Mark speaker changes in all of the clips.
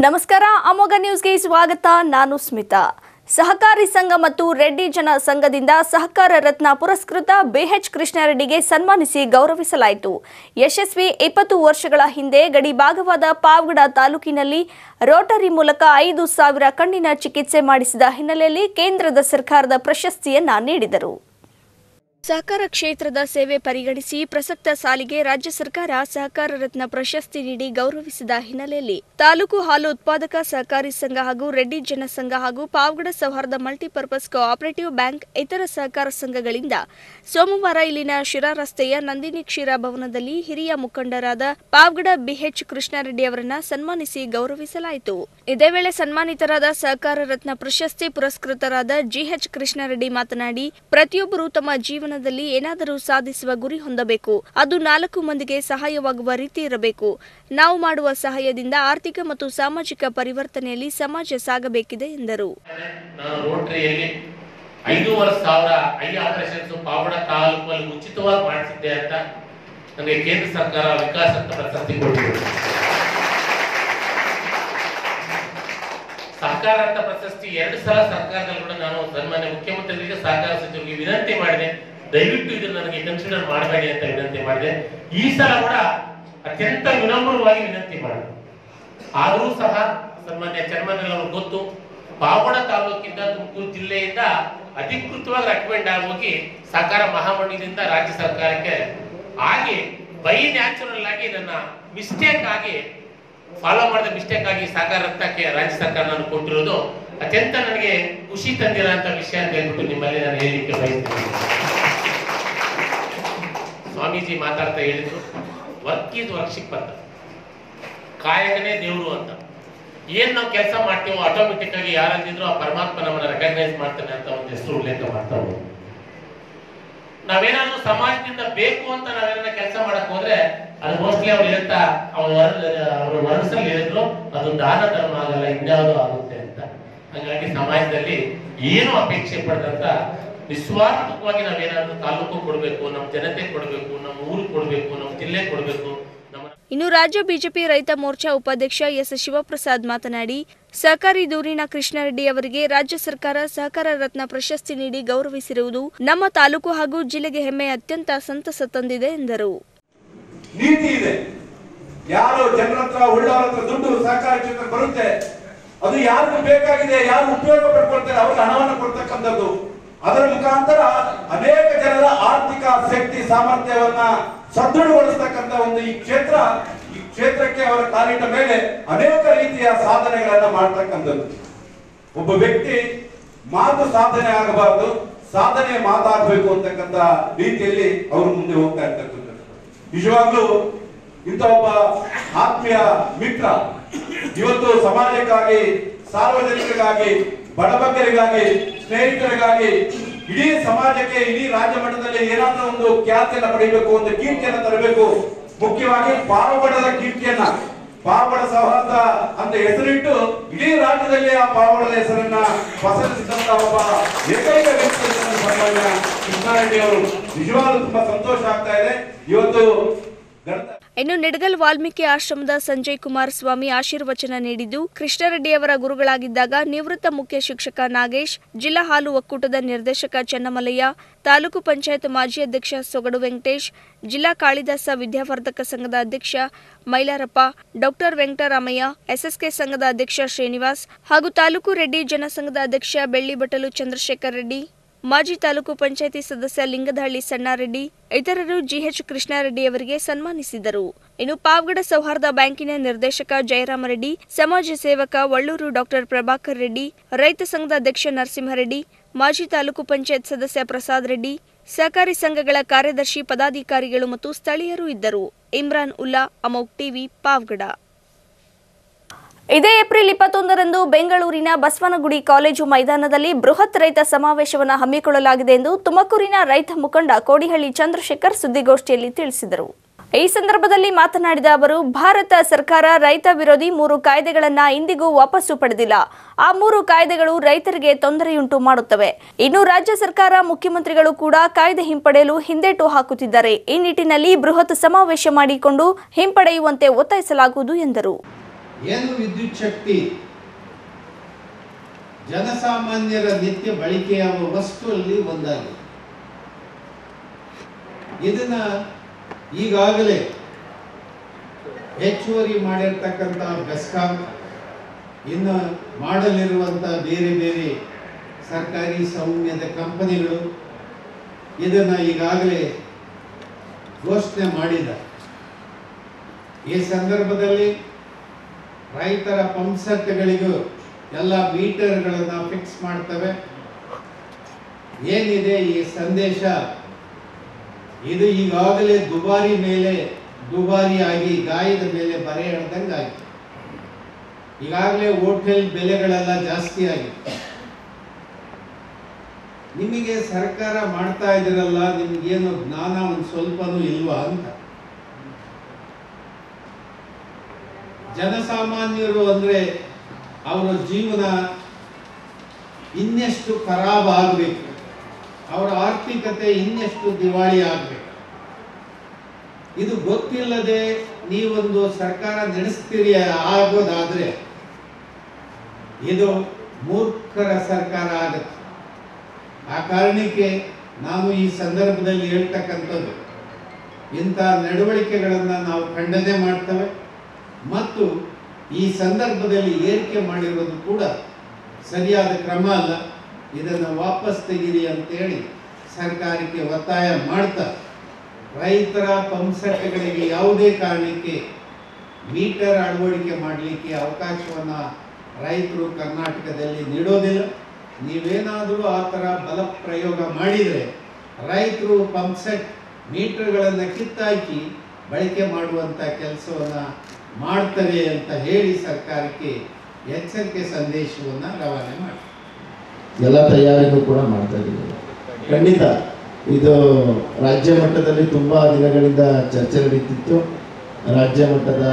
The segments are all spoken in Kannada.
Speaker 1: ನಮಸ್ಕಾರ ಅಮೋಘ ನ್ಯೂಸ್ಗೆ ಸ್ವಾಗತ ನಾನು ಸ್ಮಿತಾ ಸಹಕಾರಿ ಸಂಘ ಮತ್ತು ರೆಡ್ಡಿ ಜನ ಸಂಘದಿಂದ ಸಹಕಾರ ರತ್ನ ಪುರಸ್ಕೃತ ಬಿಎಚ್ ಕೃಷ್ಣಾರೆಡ್ಡಿಗೆ ಸನ್ಮಾನಿಸಿ ಗೌರವಿಸಲಾಯಿತು ಯಶಸ್ವಿ ಇಪ್ಪತ್ತು ವರ್ಷಗಳ ಹಿಂದೆ ಗಡಿ ಭಾಗವಾದ ಪಾವಗಡ ತಾಲೂಕಿನಲ್ಲಿ ರೋಟರಿ ಮೂಲಕ ಐದು ಸಾವಿರ ಕಣ್ಣಿನ ಚಿಕಿತ್ಸೆ ಮಾಡಿಸಿದ ಹಿನ್ನೆಲೆಯಲ್ಲಿ ಕೇಂದ್ರದ ಸರ್ಕಾರದ ಪ್ರಶಸ್ತಿಯನ್ನ ನೀಡಿದರು ಸಹಕಾರ ಕ್ಷೇತ್ರದ ಸೇವೆ ಪರಿಗಣಿಸಿ ಪ್ರಸಕ್ತ ಸಾಲಿಗೆ ರಾಜ್ಯ ಸರ್ಕಾರ ಸಹಕಾರ ರತ್ನ ಪ್ರಶಸ್ತಿ ನೀಡಿ ಗೌರವಿಸಿದ ಹಿನ್ನೆಲೆಯಲ್ಲಿ ತಾಲೂಕು ಹಾಲು ಉತ್ಪಾದಕ ಸಹಕಾರಿ ಸಂಘ ಹಾಗೂ ರೆಡ್ಡಿ ಜನಸಂಘ ಹಾಗೂ ಪಾವಗಡ ಸೌಹಾರ್ದ ಮಲ್ಟಿಪರ್ಪಸ್ ಕೋಆಪರೇಟಿವ್ ಬ್ಯಾಂಕ್ ಇತರ ಸಹಕಾರ ಸಂಘಗಳಿಂದ ಸೋಮವಾರ ಇಲ್ಲಿನ ಶಿರಾ ರಸ್ತೆಯ ನಂದಿನಿ ಕ್ಷೀರ ಭವನದಲ್ಲಿ ಹಿರಿಯ ಮುಖಂಡರಾದ ಪಾವಗಡ ಬಿಎಚ್ ಕೃಷ್ಣಾರೆಡ್ಡಿ ಅವರನ್ನ ಸನ್ಮಾನಿಸಿ ಗೌರವಿಸಲಾಯಿತು ಇದೇ ವೇಳೆ ಸನ್ಮಾನಿತರಾದ ಸಹಕಾರ ರತ್ನ ಪ್ರಶಸ್ತಿ ಪುರಸ್ಕೃತರಾದ ಜಿಎಚ್ ಕೃಷ್ಣಾರೆಡ್ಡಿ ಮಾತನಾಡಿ ಪ್ರತಿಯೊಬ್ಬರು ತಮ್ಮ ಜೀವನದಲ್ಲಿ ಏನಾದರೂ ಸಾಧಿಸುವ ಗುರಿ ಹೊಂದಬೇಕು ಅದು ನಾಲ್ಕು ಮಂದಿಗೆ ಸಹಾಯವಾಗುವ ರೀತಿ ಇರಬೇಕು ನಾವು ಮಾಡುವ ಸಹಾಯದಿಂದ ಆರ್ಥಿಕ ಮತ್ತು ಸಾಮಾಜಿಕ ಪರಿವರ್ತನೆಯಲ್ಲಿ ಸಮಾಜ ಸಾಗಬೇಕಿದೆ ಎಂದರು
Speaker 2: ನಾನು ರೋಟರಿಯಲ್ಲಿ ಐದೂವರೆ ಸಾವಿರ ಐ ಆಪರೇಷನ್ಸ್ ಪಾವಡ ತಾಲೂಕಲ್ಲಿ ಉಚಿತವಾಗಿ ಮಾಡಿಸಿದ್ದೆ ಅಂತ ನನಗೆ ಕೇಂದ್ರ ಸರ್ಕಾರ ವಿಕಾಸ ಅಂತ ಪ್ರಶಸ್ತಿ ಕೊಟ್ಟಿದೆ ಸಹಕಾರ ಅಂತ ಪ್ರಶಸ್ತಿ ಎರಡು ಸಲ ಸರ್ಕಾರದಲ್ಲಿ ಕೂಡ ನಾನು ಸನ್ಮಾನ್ಯ ಮುಖ್ಯಮಂತ್ರಿಗಳಿಗೆ ಸಹಕಾರ ಸಚಿವರಿಗೆ ವಿನಂತಿ ಮಾಡಿದೆ ದಯವಿಟ್ಟು ಇದನ್ನು ನನಗೆ ಕನ್ಸಿಡರ್ ಮಾಡಬೇಡಿ ಅಂತ ವಿನಂತಿ ಮಾಡಿದೆ ಈ ಸಲ ಕೂಡ ಅತ್ಯಂತ ವಿನಮ್ರವಾಗಿ ವಿನಂತಿ ಮಾಡಿದೆ ಆದರೂ ಸಹ ಸನ್ಮಾನ್ಯ ಚರ್ಮನ್ ಅವರು ಗೊತ್ತು ಪಾವಗಡ ತಾಲೂಕಿಂದ ತುಮಕೂರು ಜಿಲ್ಲೆಯಿಂದ ಅಧಿಕೃತವಾಗಿ ರೆಕಮೆಂಡ್ ಆಗೋಗಿ ಸಹಕಾರ ಮಹಾಮಂಡಲದಿಂದ ರಾಜ್ಯ ಸರ್ಕಾರಕ್ಕೆ ಆಗಿ ಬೈ ನ್ಯಾಚುರಲ್ ಆಗಿ ನನ್ನ ಮಿಸ್ಟೇಕ್ ಆಗಿ ಫಾಲೋ ಮಾಡಿದ ಮಿಸ್ಟೇಕ್ ಆಗಿ ಸಹಕಾರ ರತ್ನಕ್ಕೆ ರಾಜ್ಯ ಸರ್ಕಾರ ನಾನು ಕೊಟ್ಟಿರೋದು ಅತ್ಯಂತ ನನಗೆ ಖುಷಿ ತಂದಿರೋಂಥ ವಿಷಯ ಅಂತ ಹೇಳ್ಬಿಟ್ಟು ನಿಮ್ಮಲ್ಲಿ ನಾನು ಹೇಳಲಿಕ್ಕೆ ಬಯಸ್ತೇನೆ ಸ್ವಾಮೀಜಿ ಮಾತಾಡ್ತಾ ಹೇಳಿದ್ರು ವರ್ಕ್ ಈಸ್ ವರ್ಕ್ಶಿಪ್ ಅಂತ ಕಾಯಕನೇ ದೇವರು ಅಂತ ಏನ್ ನಾವು ಕೆಲಸ ಮಾಡ್ತೀವೋ ಆಟೋಮೆಟಿಕ್ ಆಗಿ ಯಾರಂದಿದ್ರು ಆ ಪರಮಾತ್ಮ ನಮ್ಮನ್ನ ರೆಕಗ್ನೈಸ್ ಮಾಡ್ತಾನೆ ಅಂತ ಒಂದು ಹೆಸರು ಉಲ್ಲೇಖ ಮಾಡ್ತಾ ಹೋಗ್ಬೋದು ನಾವೇನಾದ್ರೂ ಸಮಾಜದಿಂದ ಬೇಕು ಅಂತ ನಾವೇನ ಕೆಲಸ ಮಾಡಕ್ ಹೋದ್ರೆ ಅದು ಮೋಸ್ಟ್ಲಿ ಅವ್ರು ಹೇಳ್ತಾ ಅವ್ರ ಅವ್ರ ಮನಸ್ಸಲ್ಲಿ ಹೇಳಿದ್ರು ಅದು ದಾನ ಧರ್ಮ ಆಗಲ್ಲ ಇನ್ಯಾವುದೋ ಆಗುತ್ತೆ ಅಂತ ಹಂಗಾಗಿ ಸಮಾಜದಲ್ಲಿ ಏನು ಅಪೇಕ್ಷೆ ಪಡೆದಂತ ನಿಸ್ವಾರ್ಥಕವಾಗಿ ನಾವೇನಾದ್ರೂ ತಾಲೂಕು ಕೊಡ್ಬೇಕು ನಮ್ಮ ಜನತೆ ಕೊಡ್ಬೇಕು ನಮ್ಮ ಊರು ಕೊಡ್ಬೇಕು ನಮ್ಮ ಜಿಲ್ಲೆ ಕೊಡ್ಬೇಕು ನಮ್ಮ
Speaker 1: ಇನ್ನು ರಾಜ್ಯ ಬಿಜೆಪಿ ರೈತ ಮೋರ್ಚಾ ಉಪಾಧ್ಯಕ್ಷ ಎಸ್ ಶಿವಪ್ರಸಾದ್ ಮಾತನಾಡಿ ಸಹಕಾರಿ ದೂರಿನ ಕೃಷ್ಣಾರೆಡ್ಡಿ ಅವರಿಗೆ ರಾಜ್ಯ ಸರ್ಕಾರ ಸಹಕಾರ ರತ್ನ ಪ್ರಶಸ್ತಿ ನೀಡಿ ಗೌರವಿಸಿರುವುದು ನಮ್ಮ ತಾಲೂಕು ಹಾಗೂ ಜಿಲ್ಲೆಗೆ ಹೆಮ್ಮೆ ಅತ್ಯಂತ ಸಂತಸ ತಂದಿದೆ ಎಂದರು
Speaker 3: ನೀತಿ ಇದೆ ಯಾರು ಜನರ ಹತ್ರ ಒಳ್ಳೆಯವರ ಹತ್ರ ದುಡ್ಡು ಸಹಕಾರ ಕ್ಷೇತ್ರ ಬರುತ್ತೆ ಅದು ಯಾರಿಗೂ ಬೇಕಾಗಿದೆ ಯಾರು ಉಪಯೋಗ ಪಡ್ಕೊಳ್ತಾರೆ ಅವ್ರಿಗೆ ಹಣವನ್ನು ಕೊಡ್ತಕ್ಕಂಥದ್ದು ಅದರ ಮುಖಾಂತರ ಅನೇಕ ಜನರ ಆರ್ಥಿಕ ಶಕ್ತಿ ಸಾಮರ್ಥ್ಯವನ್ನ ಸದೃಢಗೊಳಿಸ್ತಕ್ಕಂಥ ಒಂದು ಈ ಕ್ಷೇತ್ರ ಈ ಕ್ಷೇತ್ರಕ್ಕೆ ಅವರ ಕಾಲಿಟ್ಟ ಮೇಲೆ ಅನೇಕ ರೀತಿಯ ಸಾಧನೆಗಳನ್ನ ಮಾಡ್ತಕ್ಕಂಥದ್ದು ಒಬ್ಬ ವ್ಯಕ್ತಿ ಮಾತು ಸಾಧನೆ ಆಗಬಾರದು ಸಾಧನೆ ಮಾತಾಗಬೇಕು ಅಂತಕ್ಕಂಥ ರೀತಿಯಲ್ಲಿ ಅವರು ಮುಂದೆ ಹೋಗ್ತಾ ಇರ್ತಕ್ಕಂಥದ್ದು ನಿಜವಾಗ್ಲೂ ಇಂಥ ಒಬ್ಬ ಆತ್ಮೀಯ ಮಿತ್ರ ಇವತ್ತು ಸಮಾಜಕ್ಕಾಗಿ ಸಾರ್ವಜನಿಕರಿಗಾಗಿ ಬಡಬಗ್ಗರಿಗಾಗಿ ಸ್ನೇಹಿತರಿಗಾಗಿ ಇಡೀ ಸಮಾಜಕ್ಕೆ ಇಡೀ ರಾಜ್ಯ ಮಟ್ಟದಲ್ಲಿ ಏನಾದ್ರೂ ಒಂದು ಖ್ಯಾತಿಯನ್ನ ಪಡೆಯಬೇಕು ಒಂದು ಕೀರ್ತಿಯನ್ನ ತರಬೇಕು ಮುಖ್ಯವಾಗಿ ಪಾವಗಡದ ಕೀರ್ತಿಯನ್ನ ಪಾವಗಡ ಸೌಹಾರ್ದ ಅಂತ ಹೆಸರಿಟ್ಟು ಇಡೀ ರಾಜ್ಯದಲ್ಲಿ ಆ ಪಾವಗಡದ ಹೆಸರನ್ನ ಪಸರಿಸಿದಂತ ಒಬ್ಬ ಏಕೈಕ ವ್ಯಕ್ತಿ ಅಂತ ಸನ್ಮಾನ್ಯ ಕೃಷ್ಣಾರೆಡ್ಡಿ ಅವರು ನಿಜವಾಗ್ಲೂ ತುಂಬಾ ಸಂತೋಷ ಆಗ್ತಾ ಇದೆ ಇವತ್ತು ಗಣತ
Speaker 1: ಇನ್ನು ನಿಡಗಲ್ ವಾಲ್ಮೀಕಿ ಆಶ್ರಮದ ಸಂಜಯ್ ಕುಮಾರ್ ಸ್ವಾಮಿ ಆಶೀರ್ವಚನ ನೀಡಿದ್ದು ಕೃಷ್ಣಾರೆಡ್ಡಿ ಅವರ ಗುರುಗಳಾಗಿದ್ದಾಗ ನಿವೃತ್ತ ಮುಖ್ಯ ಶಿಕ್ಷಕ ನಾಗೇಶ್ ಜಿಲ್ಲಾ ಹಾಲು ಒಕ್ಕೂಟದ ನಿರ್ದೇಶಕ ಚನ್ನಮಲ್ಲಯ್ಯ ತಾಲೂಕು ಪಂಚಾಯತ್ ಮಾಜಿ ಅಧ್ಯಕ್ಷ ಸೊಗಡು ವೆಂಕಟೇಶ್ ಜಿಲ್ಲಾ ಕಾಳಿದಾಸ ವಿದ್ಯಾವರ್ಧಕ ಸಂಘದ ಅಧ್ಯಕ್ಷ ಮೈಲಾರಪ್ಪ ಡಾಕ್ಟರ್ ವೆಂಕಟರಾಮಯ್ಯ ಎಸ್ಎಸ್ಕೆ ಸಂಘದ ಅಧ್ಯಕ್ಷ ಶ್ರೀನಿವಾಸ್ ಹಾಗೂ ತಾಲೂಕು ರೆಡ್ಡಿ ಜನಸಂಘದ ಅಧ್ಯಕ್ಷ ಬೆಳ್ಳಿಬಟಲು ಚಂದ್ರಶೇಖರ್ ರೆಡ್ಡಿ ಮಾಜಿ ತಾಲೂಕು ಪಂಚಾಯಿತಿ ಸದಸ್ಯ ಲಿಂಗದಹಳ್ಳಿ ಸಣ್ಣಾರೆಡ್ಡಿ ಇತರರು ಜಿಎಚ್ ಕೃಷ್ಣಾರೆಡ್ಡಿ ಅವರಿಗೆ ಸನ್ಮಾನಿಸಿದರು ಇನ್ನು ಪಾವಗಡ ಸೌಹಾರ್ದ ಬ್ಯಾಂಕಿನ ನಿರ್ದೇಶಕ ಜಯರಾಮರೆಡ್ಡಿ ಸಮಾಜ ಸೇವಕ ವಳ್ಳೂರು ಡಾಕ್ಟರ್ ಪ್ರಭಾಕರ್ ರೆಡ್ಡಿ ರೈತ ಸಂಘದ ಅಧ್ಯಕ್ಷ ನರಸಿಂಹರೆಡ್ಡಿ ಮಾಜಿ ತಾಲೂಕು ಪಂಚಾಯತ್ ಸದಸ್ಯ ಪ್ರಸಾದ್ ರೆಡ್ಡಿ ಸಹಕಾರಿ ಸಂಘಗಳ ಕಾರ್ಯದರ್ಶಿ ಪದಾಧಿಕಾರಿಗಳು ಮತ್ತು ಸ್ಥಳೀಯರು ಇದ್ದರು ಇಮ್ರಾನ್ ಉಲ್ಲಾ ಅಮೋಕ್ ಟಿವಿ ಪಾವಗಡ ಇದೇ ಏಪ್ರಿಲ್ ಇಪ್ಪತ್ತೊಂದರಂದು ಬೆಂಗಳೂರಿನ ಬಸವನಗುಡಿ ಕಾಲೇಜು ಮೈದಾನದಲ್ಲಿ ಬೃಹತ್ ರೈತ ಸಮಾವೇಶವನ್ನು ಹಮ್ಮಿಕೊಳ್ಳಲಾಗಿದೆ ಎಂದು ತುಮಕೂರಿನ ರೈತ ಮುಖಂಡ ಕೋಡಿಹಳ್ಳಿ ಚಂದ್ರಶೇಖರ್ ಸುದ್ದಿಗೋಷ್ಠಿಯಲ್ಲಿ ತಿಳಿಸಿದರು ಈ ಸಂದರ್ಭದಲ್ಲಿ ಮಾತನಾಡಿದ ಅವರು ಭಾರತ ಸರ್ಕಾರ ರೈತ ವಿರೋಧಿ ಮೂರು ಕಾಯ್ದೆಗಳನ್ನ ಇಂದಿಗೂ ವಾಪಸ್ಸು ಪಡೆದಿಲ್ಲ ಆ ಮೂರು ಕಾಯ್ದೆಗಳು ರೈತರಿಗೆ ತೊಂದರೆಯುಂಟು ಮಾಡುತ್ತವೆ ಇನ್ನು ರಾಜ್ಯ ಸರ್ಕಾರ ಮುಖ್ಯಮಂತ್ರಿಗಳು ಕೂಡ ಕಾಯ್ದೆ ಹಿಂಪಡೆಯಲು ಹಿಂದೇಟು ಹಾಕುತ್ತಿದ್ದಾರೆ ಈ ನಿಟ್ಟಿನಲ್ಲಿ ಬೃಹತ್ ಸಮಾವೇಶ ಮಾಡಿಕೊಂಡು ಹಿಂಪಡೆಯುವಂತೆ ಒತ್ತಾಯಿಸಲಾಗುವುದು ಎಂದರು
Speaker 4: ಏನು ವಿದ್ಯುತ್ ಶಕ್ತಿ ಜನಸಾಮಾನ್ಯರ ನಿತ್ಯ ಬಳಕೆಯಾಗುವ ವಸ್ತುವಲ್ಲಿ ಒಂದಾಗಿದೆ ಇದನ್ನ ಈಗಾಗಲೇ ಹೆಚ್ಚುವರಿ ಮಾಡಿರ್ತಕ್ಕಂಥ ಬೆಸ್ಕಾಂ ಇನ್ನು ಮಾಡಲಿರುವಂಥ ಬೇರೆ ಬೇರೆ ಸರ್ಕಾರಿ ಸೌಮ್ಯದ ಕಂಪನಿಗಳು ಇದನ್ನ ಈಗಾಗಲೇ ಘೋಷಣೆ ಮಾಡಿದ್ದಾರೆ ಈ ಸಂದರ್ಭದಲ್ಲಿ ರೈತರ ಪಂಪ್ಸೆಟ್ಗಳಿಗೂ ಎಲ್ಲ ಮೀಟರ್ಗಳನ್ನು ಫಿಕ್ಸ್ ಮಾಡ್ತವೆ ಏನಿದೆ ಈ ಸಂದೇಶ ಇದು ಈಗಾಗಲೇ ದುಬಾರಿ ಮೇಲೆ ದುಬಾರಿ ಆಗಿ ಗಾಯದ ಮೇಲೆ ಬರೆ ಎಳ್ದಂಗಾಗಿದೆ ಈಗಾಗಲೇ ಹೋಟೆಲ್ ಬೆಲೆಗಳೆಲ್ಲ ಜಾಸ್ತಿ ಆಗಿದೆ ನಿಮಗೆ ಸರ್ಕಾರ ಮಾಡ್ತಾ ಇದ್ದೀರಲ್ಲ ನಿಮ್ಗೇನು ಜ್ಞಾನ ಒಂದು ಸ್ವಲ್ಪನೂ ಇಲ್ವಾ ಅಂತ ಜನಸಾಮಾನ್ಯರು ಅಂದ್ರೆ ಅವರ ಜೀವನ ಇನ್ನೆಷ್ಟು ಖರಾಬ್ ಆಗಬೇಕು ಅವರ ಆರ್ಥಿಕತೆ ಇನ್ನೆಷ್ಟು ದಿವಾಳಿ ಆಗಬೇಕು ಇದು ಗೊತ್ತಿಲ್ಲದೆ ನೀವೊಂದು ಸರ್ಕಾರ ನಡೆಸ್ತೀರಿ ಆಗೋದಾದ್ರೆ ಇದು ಮೂರ್ಖರ ಸರ್ಕಾರ ಆಗುತ್ತೆ ಆ ಕಾರಣಕ್ಕೆ ನಾನು ಈ ಸಂದರ್ಭದಲ್ಲಿ ಹೇಳ್ತಕ್ಕಂಥದ್ದು ಇಂಥ ನಡವಳಿಕೆಗಳನ್ನು ನಾವು ಖಂಡನೆ ಮಾಡ್ತೇವೆ ಮತ್ತು ಈ ಸಂದರ್ಭದಲ್ಲಿ ಏರಿಕೆ ಮಾಡಿರೋದು ಕೂಡ ಸರಿಯಾದ ಕ್ರಮ ಅಲ್ಲ ಇದನ್ನು ವಾಪಸ್ ತೆಗೀರಿ ಅಂತೇಳಿ ಸರ್ಕಾರಕ್ಕೆ ಒತ್ತಾಯ ಮಾಡ್ತಾ ರೈತರ ಪಂಪ್ಸೆಟ್ಗಳಿಗೆ ಯಾವುದೇ ಕಾರಣಕ್ಕೆ ಮೀಟರ್ ಅಳವಡಿಕೆ ಮಾಡಲಿಕ್ಕೆ ಅವಕಾಶವನ್ನು ರೈತರು ಕರ್ನಾಟಕದಲ್ಲಿ ನೀಡೋದಿಲ್ಲ ನೀವೇನಾದರೂ ಆ ಥರ ಬಲ ಪ್ರಯೋಗ ಮಾಡಿದರೆ ರೈತರು ಪಂಪ್ಸೆಟ್ ಮೀಟರ್ಗಳನ್ನು ಕಿತ್ತಾಕಿ ಬಳಕೆ ಮಾಡುವಂಥ ಕೆಲಸವನ್ನು ಮಾಡ್ತಾರೆ ಅಂತ ಹೇಳಿ ಸರ್ಕಾರಕ್ಕೆ ಎಚ್ಚರಿಕೆ ಸಂದೇಶವನ್ನು ರವಾನೆ ಮಾಡಿ
Speaker 5: ಎಲ್ಲ ತಯಾರಿನೂ ಕೂಡ ಮಾಡ್ತಾ ಇದ್ದೀವಿ ಖಂಡಿತ ಇದು ರಾಜ್ಯ ಮಟ್ಟದಲ್ಲಿ ತುಂಬ ದಿನಗಳಿಂದ ಚರ್ಚೆ ನಡೀತಿತ್ತು ರಾಜ್ಯ ಮಟ್ಟದ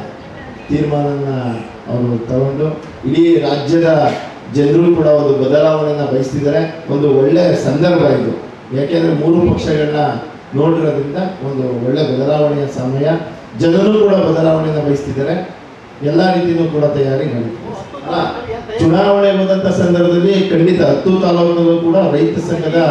Speaker 5: ತೀರ್ಮಾನನ ಅವರು ತಗೊಂಡು ಇಡೀ ರಾಜ್ಯದ ಜನರು ಕೂಡ ಒಂದು ಬದಲಾವಣೆಯನ್ನು ಬಯಸ್ತಿದ್ದಾರೆ ಒಂದು ಒಳ್ಳೆಯ ಸಂದರ್ಭ ಇದು ಯಾಕೆಂದರೆ ಮೂರು ಪಕ್ಷಗಳನ್ನ ನೋಡಿರೋದ್ರಿಂದ ಒಂದು ಒಳ್ಳೆ ಬದಲಾವಣೆಯ ಸಮಯ ಜನರು ಕೂಡ ಬದಲಾವಣೆಯನ್ನು ಬಯಸ್ತಿದ್ದಾರೆ ಎಲ್ಲ ರೀತಿಯೂ ಕೂಡ ತಯಾರಿ ನಡೀತಿದೆ ಅಲ್ಲ, ಚುನಾವಣೆ ಹೋದಂತ ಸಂದರ್ಭದಲ್ಲಿ ಖಂಡಿತ ಹತ್ತು ತಾಲೂಕಿನಲ್ಲೂ ಕೂಡ ರೈತ ಸಂಘದ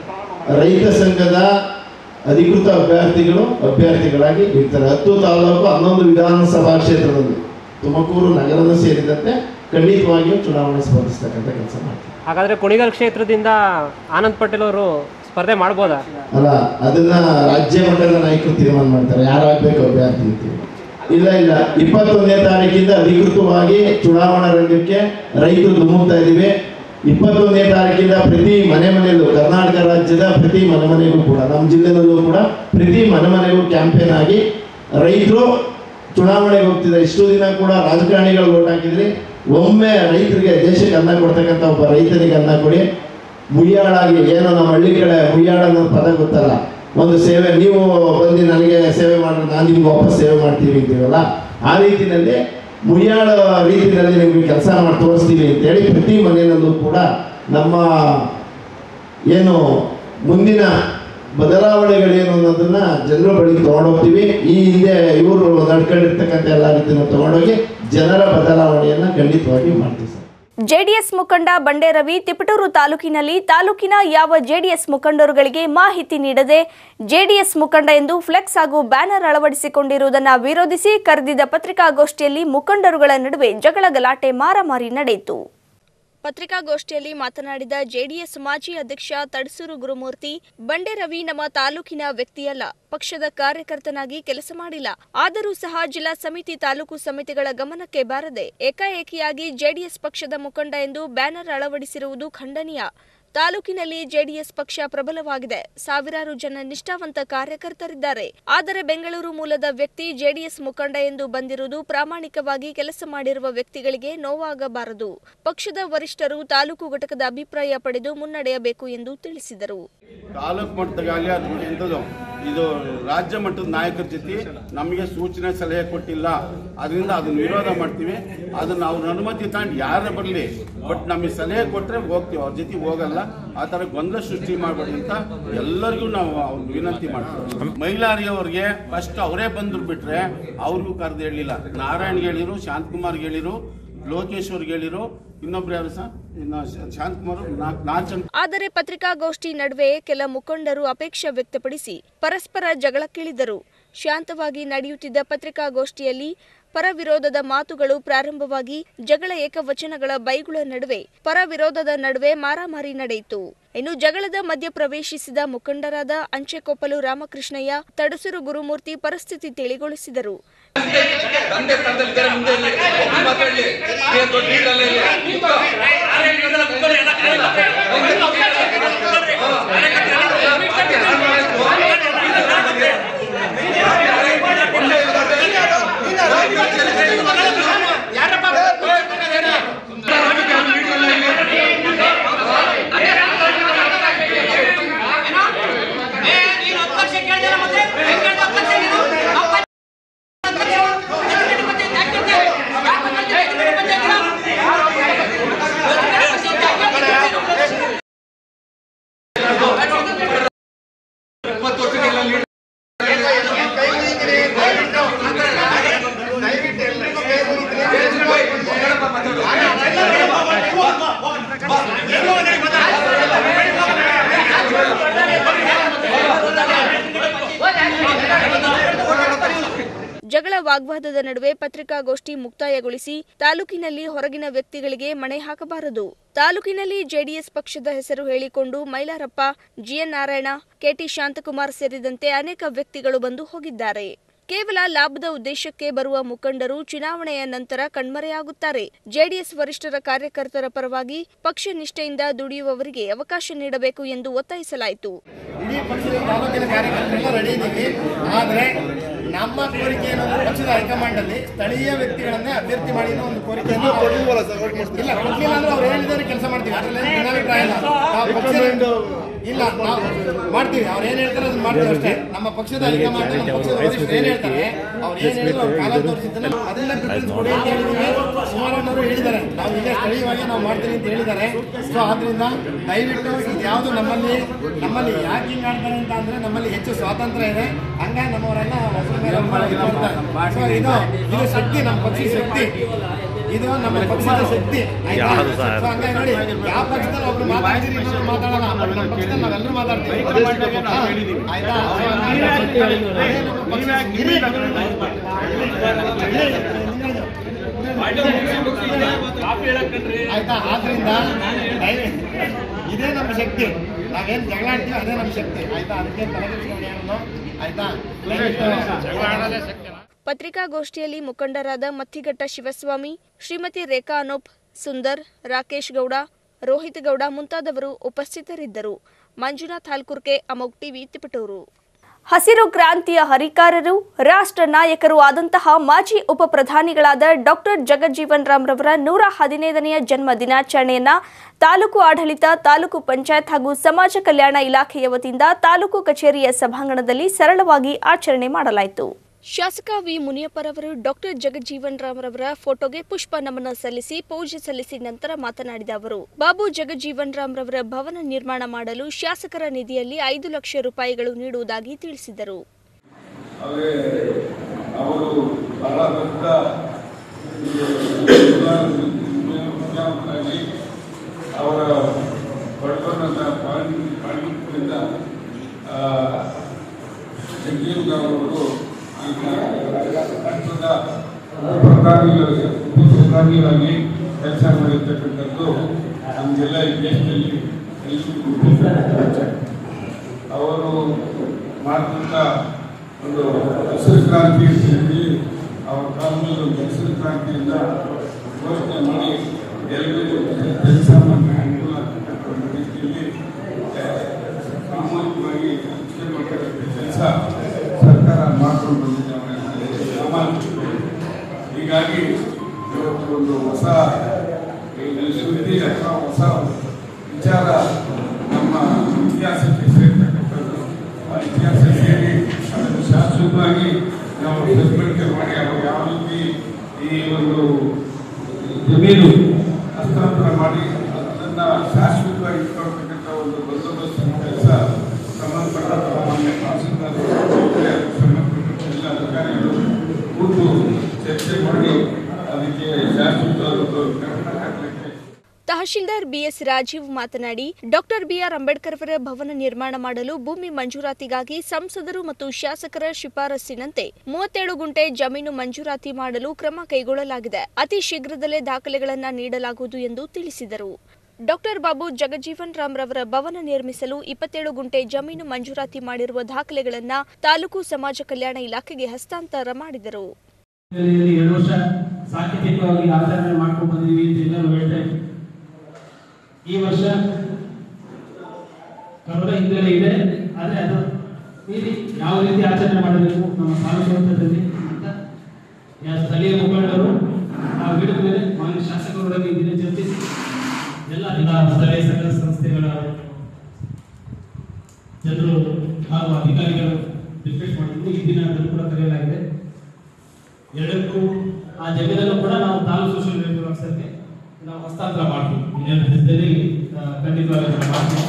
Speaker 5: ರೈತ ಸಂಘದ ಅಧಿಕೃತ ಅಭ್ಯರ್ಥಿಗಳು ಅಭ್ಯರ್ಥಿಗಳಾಗಿ ಇರ್ತಾರೆ ಹತ್ತು ತಾಲೂಕು ಹನ್ನೊಂದು ವಿಧಾನಸಭಾ ಕ್ಷೇತ್ರದಲ್ಲಿ ತುಮಕೂರು ನಗರದ ಸೇರಿದಂತೆ ಖಂಡಿತವಾಗಿಯೂ ಚುನಾವಣೆ ಸ್ಪರ್ಧಿಸ್ತಕ್ಕಂಥ ಕೆಲಸ ಮಾಡ್ತಾರೆ
Speaker 6: ಹಾಗಾದ್ರೆ ಕುಣಿಗಲ್ ಕ್ಷೇತ್ರದಿಂದ ಆನಂದ್ ಪಟೇಲ್ ಅವರು ಸ್ಪರ್ಧೆ ಮಾಡ್ಬೋದಾ
Speaker 5: ಅಲ್ಲ ಅದನ್ನ ರಾಜ್ಯ ಮಟ್ಟದ ನಾಯಕರು ತೀರ್ಮಾನ ಮಾಡ್ತಾರೆ ಯಾರಾಗಬೇಕು ಅಭ್ಯರ್ಥಿ ಅಂತೇಳಿ ಇಲ್ಲ ಇಲ್ಲ ಇಪ್ಪತ್ತೊಂದನೇ ತಾರೀಕಿಂದ ಅಧಿಕೃತವಾಗಿ ಚುನಾವಣಾ ರಂಗಕ್ಕೆ ರೈತರು ಧುಮುಕ್ತಾ ಇದ್ದೀವಿ ಇಪ್ಪತ್ತೊಂದನೇ ತಾರೀಕಿಂದ ಪ್ರತಿ ಮನೆ ಮನೆಯಲ್ಲೂ ಕರ್ನಾಟಕ ರಾಜ್ಯದ ಪ್ರತಿ ಮನೆ ಮನೆಗೂ ಕೂಡ ನಮ್ಮ ಜಿಲ್ಲೆನಲ್ಲೂ ಕೂಡ ಪ್ರತಿ ಮನೆ ಮನೆಗೂ ಕ್ಯಾಂಪೇನ್ ಆಗಿ ರೈತರು ಚುನಾವಣೆಗೆ ಹೋಗ್ತಿದ್ದಾರೆ ಇಷ್ಟು ದಿನ ಕೂಡ ರಾಜಕಾರಣಿಗಳು ಓಟ್ ಹಾಕಿದ್ರಿ ಒಮ್ಮೆ ರೈತರಿಗೆ ದೇಶಕ್ಕೆ ಅನ್ನ ಕೊಡ್ತಕ್ಕಂಥ ಒಬ್ಬ ರೈತನಿಗೆ ಅನ್ನ ಕೊಡಿ ಮುಯ್ಯಾಳಾಗಿ ಏನೋ ನಮ್ಮ ಹಳ್ಳಿ ಕಡೆ ಮುಯ್ಯಾಳ ಅನ್ನೋ ಪದ ಗೊತ್ತಲ್ಲ ಒಂದು ಸೇವೆ ನೀವು ಬಂದು ನನಗೆ ಸೇವೆ ಮಾಡಿದ್ರೆ ನಾನು ನಿಮ್ಗೆ ವಾಪಸ್ ಸೇವೆ ಮಾಡ್ತೀವಿ ಅಂತೀವಲ್ಲ ಆ ರೀತಿಯಲ್ಲಿ ಮುಯ್ಯಾಳ ರೀತಿಯಲ್ಲಿ ನಿಮಗೆ ಕೆಲಸ ಮಾಡಿ ತೋರಿಸ್ತೀವಿ ಅಂತೇಳಿ ಪ್ರತಿ ಮನೆಯಲ್ಲೂ ಕೂಡ ನಮ್ಮ ಏನು ಮುಂದಿನ ಬದಲಾವಣೆಗಳೇನು ಅನ್ನೋದನ್ನ ಜನರ ಬಳಿಗೆ ತಗೊಂಡೋಗ್ತೀವಿ ಈ ಹಿಂದೆ ಇವರು ನಡ್ಕೊಂಡಿರ್ತಕ್ಕಂಥ ಎಲ್ಲ ರೀತಿಯೂ ತಗೊಂಡೋಗಿ ಜನರ ಬದಲಾವಣೆಯನ್ನ ಖಂಡಿತವಾಗಿ ಮಾಡ್ತೀವಿ ಸರ್
Speaker 1: ಜೆಡಿಎಸ್ ಮುಖಂಡ ಬಂಡೆ ರವಿ ತಿಪಟೂರು ತಾಲೂಕಿನಲ್ಲಿ ತಾಲೂಕಿನ ಯಾವ ಜೆಡಿಎಸ್ ಮುಖಂಡರುಗಳಿಗೆ ಮಾಹಿತಿ ನೀಡದೆ ಜೆಡಿಎಸ್ ಮುಖಂಡ ಎಂದು ಫ್ಲೆಕ್ಸ್ ಹಾಗೂ ಬ್ಯಾನರ್ ಅಳವಡಿಸಿಕೊಂಡಿರುವುದನ್ನು ವಿರೋಧಿಸಿ ಕರೆದಿದ್ದ ಪತ್ರಿಕಾಗೋಷ್ಠಿಯಲ್ಲಿ ಮುಖಂಡರುಗಳ ನಡುವೆ ಜಗಳ ಗಲಾಟೆ ಮಾರಾಮಾರಿ ನಡೆಯಿತು ಪತ್ರಿಕಾಗೋಷ್ಠಿಯಲ್ಲಿ ಮಾತನಾಡಿದ ಜೆಡಿಎಸ್ ಮಾಜಿ ಅಧ್ಯಕ್ಷ ತಡಸೂರು ಗುರುಮೂರ್ತಿ ಬಂಡೆ ರವಿ ನಮ್ಮ ತಾಲೂಕಿನ ವ್ಯಕ್ತಿಯಲ್ಲ ಪಕ್ಷದ ಕಾರ್ಯಕರ್ತನಾಗಿ ಕೆಲಸ ಮಾಡಿಲ್ಲ ಆದರೂ ಸಹ ಜಿಲ್ಲಾ ಸಮಿತಿ ತಾಲೂಕು ಸಮಿತಿಗಳ ಗಮನಕ್ಕೆ ಬಾರದೆ ಏಕಾಏಕಿಯಾಗಿ ಜೆಡಿಎಸ್ ಪಕ್ಷದ ಮುಖಂಡ ಎಂದು ಬ್ಯಾನರ್ ಅಳವಡಿಸಿರುವುದು ಖಂಡನೀಯ ತಾಲೂಕಿನಲ್ಲಿ ಜೆಡಿಎಸ್ ಪಕ್ಷ ಪ್ರಬಲವಾಗಿದೆ ಸಾವಿರಾರು ಜನ ನಿಷ್ಠಾವಂತ ಕಾರ್ಯಕರ್ತರಿದ್ದಾರೆ ಆದರೆ ಬೆಂಗಳೂರು ಮೂಲದ ವ್ಯಕ್ತಿ ಜೆಡಿಎಸ್ ಮುಖಂಡ ಎಂದು ಬಂದಿರುವುದು ಪ್ರಾಮಾಣಿಕವಾಗಿ ಕೆಲಸ ಮಾಡಿರುವ ವ್ಯಕ್ತಿಗಳಿಗೆ ನೋವಾಗಬಾರದು ಪಕ್ಷದ ವರಿಷ್ಠರು ತಾಲೂಕು ಘಟಕದ ಅಭಿಪ್ರಾಯ ಪಡೆದು ಮುನ್ನಡೆಯಬೇಕು ಎಂದು ತಿಳಿಸಿದರು
Speaker 7: ತಾಲೂಕು ಮಟ್ಟದಾಗಲಿ ಅದು ಎಂಥದ್ದು ಇದು ರಾಜ್ಯ ಮಟ್ಟದ ನಾಯಕರ ಜೊತೆ ನಮಗೆ ಸೂಚನೆ ಸಲಹೆ ಕೊಟ್ಟಿಲ್ಲ ಅದರಿಂದ ಅದನ್ನ ವಿರೋಧ ಮಾಡ್ತೀವಿ ಅದನ್ನ ಅವ್ರ ಅನುಮತಿ ತಗೊಂಡು ಯಾರೇ ಬರಲಿ ಬಟ್ ನಮಗೆ ಸಲಹೆ ಕೊಟ್ಟರೆ ಹೋಗ್ತೀವಿ ಅವ್ರ ಜೊತೆ ಹೋಗಲ್ಲ ಆ ಥರ ಗೊಂದಲ ಸೃಷ್ಟಿ ಮಾಡಬೇಡಿ ಅಂತ ಎಲ್ಲರಿಗೂ ನಾವು ಅವ್ರಿಗೆ ವಿನಂತಿ ಮಾಡ್ತೀವಿ ಮೈಲಾರಿಯವ್ರಿಗೆ ಫಸ್ಟ್ ಅವರೇ ಬಂದ್ರು ಬಿಟ್ರೆ ಅವ್ರಿಗೂ ಕರೆದು ಹೇಳಿಲ್ಲ ನಾರಾಯಣ್ಗೆ ಹೇಳಿರು ಶಾಂತಕುಮಾರ್ಗೆ ಹೇಳಿರು ಲೋಕೇಶ್ವರ್ಗೆ ಹೇಳಿರು ಇನ್ನೊಬ್ರು ಯಾರು ಸರ್ ಇನ್ನು ಶಾಂತಕುಮಾರ್ ನಾಚನ್
Speaker 1: ಆದರೆ ಪತ್ರಿಕಾಗೋಷ್ಠಿ ನಡುವೆ ಕೆಲ ಮುಖಂಡರು ಅಪೇಕ್ಷೆ ವ್ಯಕ್ತಪಡಿಸಿ ಪರಸ್ಪರ ಜಗಳಕ್ಕಿಳಿದರು ಶಾಂತವಾಗಿ ನಡೆಯುತ್ತಿದ್ದ ಪತ್ರಿಕಾಗೋಷ್ಠಿಯಲ್ಲಿ ಪರ ವಿರೋಧದ ಮಾತುಗಳು ಪ್ರಾರಂಭವಾಗಿ ಜಗಳ ಏಕವಚನಗಳ ಬೈಗುಳ ನಡುವೆ ಪರ ವಿರೋಧದ ನಡುವೆ ಮಾರಾಮಾರಿ ನಡೆಯಿತು ಇನ್ನು ಜಗಳದ ಮಧ್ಯ ಪ್ರವೇಶಿಸಿದ ಮುಖಂಡರಾದ ಅಂಚೆಕೊಪ್ಪಲು ರಾಮಕೃಷ್ಣಯ್ಯ ತಡಸೂರು ಗುರುಮೂರ್ತಿ ಪರಿಸ್ಥಿತಿ ತಿಳಿಗೊಳಿಸಿದರು
Speaker 8: ತಂದೆ ಸ್ಥಾನದಲ್ಲಿ ಇದ್ದಾರೆ ಮುಂದೆ ಇಲ್ಲಿ ಒಬ್ರು ಮಾತಾಡ್ಲಿ ಏನ್ ದೊಡ್ಡ ಲೀಡರ್ ಇಲ್ಲ ಇಲ್ಲಿ. ಇಪ್ಪತ್ತು ವರ್ಷಗಳ leader
Speaker 1: ಜಗಳ ವಾಗ್ವಾದದ ನಡುವೆ ಪತ್ರಿಕಾಗೋಷ್ಠಿ ಮುಕ್ತಾಯಗೊಳಿಸಿ ತಾಲೂಕಿನಲ್ಲಿ ಹೊರಗಿನ ವ್ಯಕ್ತಿಗಳಿಗೆ ಮಣೆ ಹಾಕಬಾರದು ತಾಲೂಕಿನಲ್ಲಿ ಜೆಡಿಎಸ್ ಪಕ್ಷದ ಹೆಸರು ಹೇಳಿಕೊಂಡು ಮೈಲಾರಪ್ಪ ಜಿಎನ್ ನಾರಾಯಣ ಕೆಟಿ ಶಾಂತಕುಮಾರ್ ಸೇರಿದಂತೆ ಅನೇಕ ವ್ಯಕ್ತಿಗಳು ಬಂದು ಹೋಗಿದ್ದಾರೆ ಕೇವಲ ಲಾಭದ ಉದ್ದೇಶಕ್ಕೆ ಬರುವ ಮುಖಂಡರು ಚುನಾವಣೆಯ ನಂತರ ಕಣ್ಮರೆಯಾಗುತ್ತಾರೆ ಜೆಡಿಎಸ್ ವರಿಷ್ಠರ ಕಾರ್ಯಕರ್ತರ ಪರವಾಗಿ ಪಕ್ಷ ನಿಷ್ಠೆಯಿಂದ ದುಡಿಯುವವರಿಗೆ ಅವಕಾಶ ನೀಡಬೇಕು ಎಂದು ಒತ್ತಾಯಿಸಲಾಯಿತು
Speaker 9: ಇಡೀ ಪಕ್ಷದ ತಾಲೂಕಿನ ಕಾರ್ಯಕರ್ತರೆಲ್ಲ ರೆಡಿ ಇದ್ದೀವಿ ಆದರೆ ನಮ್ಮ ಕೋರಿಕೆ ಏನಂದ್ರೆ ಪಕ್ಷದ ಹೈಕಮಾಂಡ್ ಅಲ್ಲಿ ಸ್ಥಳೀಯ ವ್ಯಕ್ತಿಗಳನ್ನೇ ಅಭ್ಯರ್ಥಿ ಮಾಡಿ ಅನ್ನೋ ಒಂದು ಕೋರಿಕೆ ಇಲ್ಲ ಕೊಡ್ಲಿಲ್ಲ ಅಂದ್ರೆ ಅವ್ರು ಹೇಳಿದ್ರೆ ಕೆಲಸ ಮಾಡ್ತೀವಿ ಅದ್ರಲ್ಲಿ ಏನು ಭಿನ್ನಾಭಿಪ್ರಾಯ ಇಲ್ಲ ನಾವು ಪಕ್ಷದ ಇಲ್ಲ ನಾವು ಮಾಡ್ತೀವಿ ಅವ್ರು ಏನ್ ಹೇಳ್ತಾರೆ ಅದನ್ನ ಮಾಡ್ತೀವಿ ಅಷ್ಟೇ ನಮ್ಮ ಪಕ್ಷದ ಹೈಕಮಾಂಡ್ ನಮ್ಮ ಪಕ್ಷದ ವರಿಷ್ಠರು ಏನ್ ಹೇಳ್ತಾರೆ ಅವ್ರು ಏನ್ ಹೇಳಿದ್ರು ಅವ್ರು ಕಾಲ ತೋರಿಸಿದ್ದನ್ನ ಅದನ್ನ ಪ್ರಿಫರೆನ್ಸ್ ಕೊಡಿ ಅಂತ ಹೇಳಿದೀವಿ ಸುಮಾರಣ್ಣವರು ಹೇಳಿದ್ದಾರೆ ನಾವು ಇಲ್ಲೇ ಸ್ಥಳೀಯವಾಗಿ ನಾವು ಮಾಡ್ತೀವಿ ಅಂತ ಹೇಳಿದ್ದಾರೆ ಸೊ ಆದ್ರಿಂದ ದಯವಿಟ್ಟು ಇದು ಯಾವುದು ನಮ್ಮಲ್ಲಿ ನಮ್ಮಲ್ಲಿ ಯಾಕೆ ಹಿಂಗ್ ಆಡ್ತಾರೆ ಅಂತ ಅಂದ್ರೆ ನಮ್ಮಲ್ಲಿ ಹೆಚ್ಚು ಸ್ವಾತಂತ್ರ್ಯ ಇದೆ ಹಂಗಾಗಿ ನಮ್ಮವರೆಲ್ಲ ಹೊಸರ ಮೇಲೆ ಇದು ಮಾಡ್ತಾರೆ. So ಇದು ಇದು ಶಕ್ತಿ ನಮ್ಮ ಪಕ್ಷದ ಶಕ್ತಿ ಇದು ನಮ್ಮ ಪಕ್ಷದ ಶಕ್ತಿ ಆಯ್ತಾ? So ಹಂಗಾಗಿ ನೋಡಿ ಯಾವ ಪಕ್ಷದಲ್ಲಿ ಒಬ್ರು ಮಾತಾಡ್ತೀರಿ ಇನ್ನೊಬ್ರು ಮಾತಾಡಲ್ಲ ನಮ್ಮ ಪಕ್ಷದಲ್ಲಿ ನಾವೆಲ್ಲರೂ ಮಾತಾಡ್ತೀವಿ ಹಾ, ಆಯ್ತಾ So ಹಂಗಾಗಿ ಅದೇ ನಮ್ಮ ಪಕ್ಷದ ಆಯ್ತಾ ಆದ್ರಿಂದ ದಯ- ಇದೇ ನಮ್ಮ ಶಕ್ತಿ ನಾವೇನ್ ಜಗಳ ಆಡ್ತೀವಿ ಅದೇ ನಮ್ಮ ಶಕ್ತಿ ಆಯ್ತಾ ಅದಕ್ಕೆ ತಲೆಗೆಡಿಸ್ಕೊಂಡು ಏನನ್ನು ಆಯ್ತಾ ದಯವಿಟ್ಟು
Speaker 1: ಪತ್ರಿಕಾಗೋಷ್ಠಿಯಲ್ಲಿ ಮುಖಂಡರಾದ ಮತ್ತಿಘಟ್ಟ ಶಿವಸ್ವಾಮಿ ಶ್ರೀಮತಿ ರೇಖಾ ಅನೂಪ್ ಸುಂದರ್ ರಾಕೇಶ್ ಗೌಡ ರೋಹಿತ್ ಗೌಡ ಮುಂತಾದವರು ಉಪಸ್ಥಿತರಿದ್ದರು ಮಂಜುನಾಥ್ ಹಾಲ್ಕುರ್ಕೆ ಅಮೋಗ್ ಟಿವಿ ತಿಪಟೂರು ಹಸಿರು ಕ್ರಾಂತಿಯ ಹರಿಕಾರರು ರಾಷ್ಟ್ರ ನಾಯಕರು ಆದಂತಹ ಮಾಜಿ ಉಪ ಪ್ರಧಾನಿಗಳಾದ ಡಾಕ್ಟರ್ ಜಗಜ್ಜೀವನ್ ರಾಮ್ ರವರ ನೂರ ಹದಿನೈದನೆಯ ಜನ್ಮ ದಿನಾಚರಣೆಯನ್ನ ತಾಲೂಕು ಆಡಳಿತ ತಾಲೂಕು ಪಂಚಾಯತ್ ಹಾಗೂ ಸಮಾಜ ಕಲ್ಯಾಣ ಇಲಾಖೆಯ ವತಿಯಿಂದ ತಾಲೂಕು ಕಚೇರಿಯ ಸಭಾಂಗಣದಲ್ಲಿ ಸರಳವಾಗಿ ಆಚರಣೆ ಮಾಡಲಾಯಿತು ಶಾಸಕ ವಿ ಮುನಿಯಪ್ಪರವರು ಡಾಕ್ಟರ್ ಜಗಜ್ಜೀವನ್ ರಾಮ್ ರವರ ಫೋಟೋಗೆ ಪುಷ್ಪ ನಮನ ಸಲ್ಲಿಸಿ ಪೂಜೆ ಸಲ್ಲಿಸಿ ನಂತರ ಮಾತನಾಡಿದ ಅವರು ಬಾಬು ಜಗಜ್ಜೀವನ್ ರಾಮ್ ರವರ ಭವನ ನಿರ್ಮಾಣ ಮಾಡಲು ಶಾಸಕರ ನಿಧಿಯಲ್ಲಿ ಐದು ಲಕ್ಷ ರೂಪಾಯಿಗಳು ನೀಡುವುದಾಗಿ ತಿಳಿಸಿದರು
Speaker 10: ಅವರೇ ಅವರು ಬಹಳ ದೊಡ್ಡ ವಿಜ್ಞಾನಕ್ಕಾಗಿ ಅವರ ಬಡತನದ ಪಾಂಡಿತ್ಯದಿಂದ ಜಗಜೀವ್ ರಾವ್ ಅವರು ಈಗ ರಾಷ್ಟ್ರದ ಪ್ರಧಾನಿ ಉಪ ಪ್ರಧಾನಿಯಾಗಿ ಕೆಲಸ ಮಾಡಿರ್ತಕ್ಕಂಥದ್ದು ನಮಗೆಲ್ಲ ಈ ದೇಶದಲ್ಲಿ ಎಲ್ಲರಿಗೂ ಗೊತ್ತಿರ್ತಕ್ಕಂಥ ಅವರು ಮಾಡಿದಂಥ ಒಂದು ಹಸಿರು ಕ್ರಾಂತಿ ಅಂತ ಹೇಳಿ ಅವರ ಕಾಲದಲ್ಲಿ ಒಂದು ಹಸಿರು ಕ್ರಾಂತಿಯಿಂದ ಘೋಷಣೆ ಮಾಡಿ ಎಲ್ಲರಿಗೂ ಕೆಲಸ ಮಾಡಿ ಅನುಕೂಲ ಆಗ್ತಕ್ಕಂಥ ಒಂದು ರೀತಿಯಲ್ಲಿ ಆ, ಸಾಮಾಜಿಕವಾಗಿ ಹಂಚಿಕೆ ಮಾಡ್ತಕ್ಕಂಥ ಕೆಲಸ ಸರ್ಕಾರ ಮಾಡ್ಕೊಂಡು ಬಂದಿದೆ ಅವರ ಸಾಮಾನ್ಯ ಹೀಗಾಗಿ ಇವತ್ತು ಒಂದು ಹೊಸ ಈ ಸುದ್ದಿ ಅಥವಾ ಹೊಸ ವಿಚಾರ ನಮ್ಮ ಇತಿಹಾಸಕ್ಕೆ ಸೇರ್ತಕ್ಕಂಥದ್ದು ಇತಿಹಾಸ ಸೇರಿ ಅದನ್ನು ಶಾಶ್ವತವಾಗಿ ನಾವು ಸದ್ಬಳಕೆ ಮಾಡಿ ಅವರು ಯಾವ ರೀತಿ ಈ ಒಂದು ಜಮೀನು ಹಸ್ತಾಂತರ ಮಾಡಿ ಅದನ್ನು ಶಾಶ್ವತವಾಗಿ ಇಟ್ಕೊಳ್ತಕ್ಕಂಥ ಒಂದು ಬಂದೋಬಸ್ತ್ ಕೆಲಸ ಸಂಬಂಧಪಟ್ಟ ಮಾನ್ಯ ತಹಸೀಲ್ದಾರ್ ಸಂಬಂಧಪಟ್ಟ ಎಲ್ಲ ಅಧಿಕಾರಿಗಳು ಕೂತು ಚರ್ಚೆ ಮಾಡಿ ಅದಕ್ಕೆ ಶಾಶ್ವತವಾದ ಒಂದು ಕನ್ನಡ ಹಾಕಲಿಕ್ಕೆ
Speaker 1: ತಹಶೀಲ್ದಾರ್ ಬಿಎಸ್ ರಾಜೀವ್ ಮಾತನಾಡಿ ಡಾಕ್ಟರ್ ಬಿಆರ್ ಅಂಬೇಡ್ಕರ್ ಅವರ ಭವನ ನಿರ್ಮಾಣ ಮಾಡಲು ಭೂಮಿ ಮಂಜೂರಾತಿಗಾಗಿ ಸಂಸದರು ಮತ್ತು ಶಾಸಕರ ಶಿಫಾರಸ್ಸಿನಂತೆ ಮೂವತ್ತೇಳು ಗುಂಟೆ ಜಮೀನು ಮಂಜೂರಾತಿ ಮಾಡಲು ಕ್ರಮ ಕೈಗೊಳ್ಳಲಾಗಿದೆ ಅತಿ ಶೀಘ್ರದಲ್ಲೇ ದಾಖಲೆಗಳನ್ನು ನೀಡಲಾಗುವುದು ಎಂದು ತಿಳಿಸಿದರು ಡಾಕ್ಟರ್ ಬಾಬು ಜಗಜೀವನ್ ರಾಮ್ ರವರ ಭವನ ನಿರ್ಮಿಸಲು ಇಪ್ಪತ್ತೇಳು ಗುಂಟೆ ಜಮೀನು ಮಂಜೂರಾತಿ ಮಾಡಿರುವ ದಾಖಲೆಗಳನ್ನು ತಾಲೂಕು ಸಮಾಜ ಕಲ್ಯಾಣ ಇಲಾಖೆಗೆ ಹಸ್ತಾಂತರ ಮಾಡಿದರು
Speaker 11: ಹಿನ್ನೆಲೆಯಲ್ಲಿ ಎರಡು ವರ್ಷ ಸಾಂಕೇತಿಕವಾಗಿ ಆಚರಣೆ ಮಾಡ್ಕೊಂಡು ಬಂದಿದ್ದೀವಿ ಅಂತ ಎಲ್ಲರೂ ಹೇಳ್ತಾ ಇದ್ರು ಈ ವರ್ಷ ಕರೋನಾ ಹಿನ್ನೆಲೆ ಇದೆ ಆದರೆ ಅದು ಮೀರಿ ಯಾವ ರೀತಿ ಆಚರಣೆ ಮಾಡಬೇಕು ನಮ್ಮ ತಾಲೂಕು ಹಂತದಲ್ಲಿ ಅಂತ ಯಾ ಸ್ಥಳೀಯ ಮುಖಂಡರು ಆ ವಿಡಿಯೋ ಮೇಲೆ ಮಾನ್ಯ ಶಾಸಕರೊಡನೆ ದಿನ ಚರ್ಚಿಸಿ ಎಲ್ಲ ಎಲ್ಲ ಸ್ಥಳೀಯ ಸಂಘ ಸಂಸ್ಥೆಗಳ ಜನರು ಹಾಗೂ ಅಧಿಕಾರಿಗಳು ರಿಕ್ವೆಸ್ಟ್ ಮಾಡಿದ್ದು ಈ ದಿನ ಅದನ್ನು ಕೂಡ ಕರೆಯಲಾಗಿದೆ ಎರಡಕ್ಕೂ ಆ ಜಮೀನನ್ನು ಕೂಡ ನಾವು ತಾಲೂಕು ಸೋಷಿಯಲ್ ವೆಲ್ಫೇರ್ ಆಫೀಸರ್ಗೆ ನಾವು ಹಸ್ತಾಂತರ ಮಾಡ್ತೀವಿ ಇನ್ನೆರಡು ದಿವಸದಲ್ಲಿ ಆ, ಖಂಡಿತವಾಗಿ ಅದನ್ನ ಮಾಡ್ತೀವಿ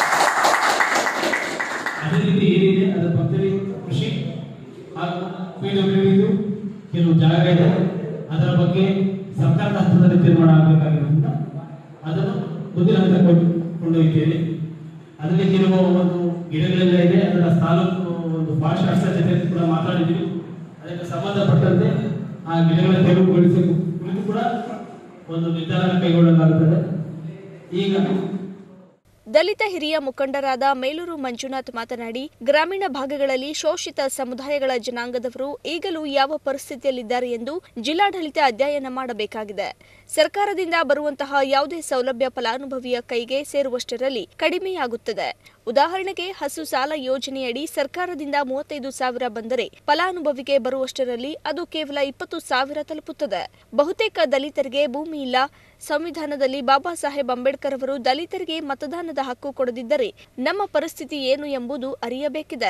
Speaker 11: ಅದೇ ರೀತಿ ಏನಿದೆ ಅದರ ಪಕ್ಕದಲ್ಲಿ ಕೃಷಿ ಹಾಗೂ ಪಿಡಬ್ಲ್ಯೂ ಕೆಲವು ಜಾಗ ಇದೆ ಅದರ ಬಗ್ಗೆ ಸರ್ಕಾರದ ಹಂತದಲ್ಲಿ ತೀರ್ಮಾನ ಆಗಬೇಕಾಗಿರೋದ್ರಿಂದ ಅದನ್ನು ಮುಂದಿನ ಹಂತ ಕೊಂಡು ಕೊಂಡೊಯ್ತೇವೆ ಅದರಲ್ಲಿ ಕೆಲವು ಒಂದು ಗಿಡಗಳೆಲ್ಲ ಇದೆ ಅದರ ತಾಲೂಕು ಒಂದು ಭಾಷಾಸ್ತ್ರ ಜೊತೆ ಕೂಡ ಮಾತಾಡಿದ್ದೀವಿ ಅದಕ್ಕೆ ಸಂಬಂಧಪಟ್ಟಂತೆ ಆ ಗಿಡಗಳ ತೆರವುಗೊಳಿಸಿ ಕುರಿತು ಕೂಡ ಒಂದು ನಿರ್ಧಾರ ಕೈಗೊಳ್ಳಲಾಗುತ್ತದೆ ಈಗ
Speaker 1: ದಲಿತ ಹಿರಿಯ ಮುಖಂಡರಾದ ಮೇಲೂರು ಮಂಜುನಾಥ್ ಮಾತನಾಡಿ ಗ್ರಾಮೀಣ ಭಾಗಗಳಲ್ಲಿ ಶೋಷಿತ ಸಮುದಾಯಗಳ ಜನಾಂಗದವರು ಈಗಲೂ ಯಾವ ಪರಿಸ್ಥಿತಿಯಲ್ಲಿದ್ದಾರೆ ಎಂದು ಜಿಲ್ಲಾಡಳಿತ ಅಧ್ಯಯನ ಮಾಡಬೇಕಾಗಿದೆ ಸರ್ಕಾರದಿಂದ ಬರುವಂತಹ ಯಾವುದೇ ಸೌಲಭ್ಯ ಫಲಾನುಭವಿಯ ಕೈಗೆ ಸೇರುವಷ್ಟರಲ್ಲಿ ಕಡಿಮೆಯಾಗುತ್ತದೆ ಉದಾಹರಣೆಗೆ ಹಸು ಸಾಲ ಯೋಜನೆಯಡಿ ಸರ್ಕಾರದಿಂದ ಮೂವತ್ತೈದು ಸಾವಿರ ಬಂದರೆ ಫಲಾನುಭವಿಗೆ ಬರುವಷ್ಟರಲ್ಲಿ ಅದು ಕೇವಲ ಇಪ್ಪತ್ತು ಸಾವಿರ ತಲುಪುತ್ತದೆ ಬಹುತೇಕ ದಲಿತರಿಗೆ ಭೂಮಿ ಇಲ್ಲ ಸಂವಿಧಾನದಲ್ಲಿ ಬಾಬಾ ಸಾಹೇಬ್ ಅಂಬೇಡ್ಕರ್ ಅವರು ದಲಿತರಿಗೆ ಮತದಾನದ ಹಕ್ಕು ಕೊಡದಿದ್ದರೆ ನಮ್ಮ ಪರಿಸ್ಥಿತಿ ಏನು ಎಂಬುದು ಅರಿಯಬೇಕಿದೆ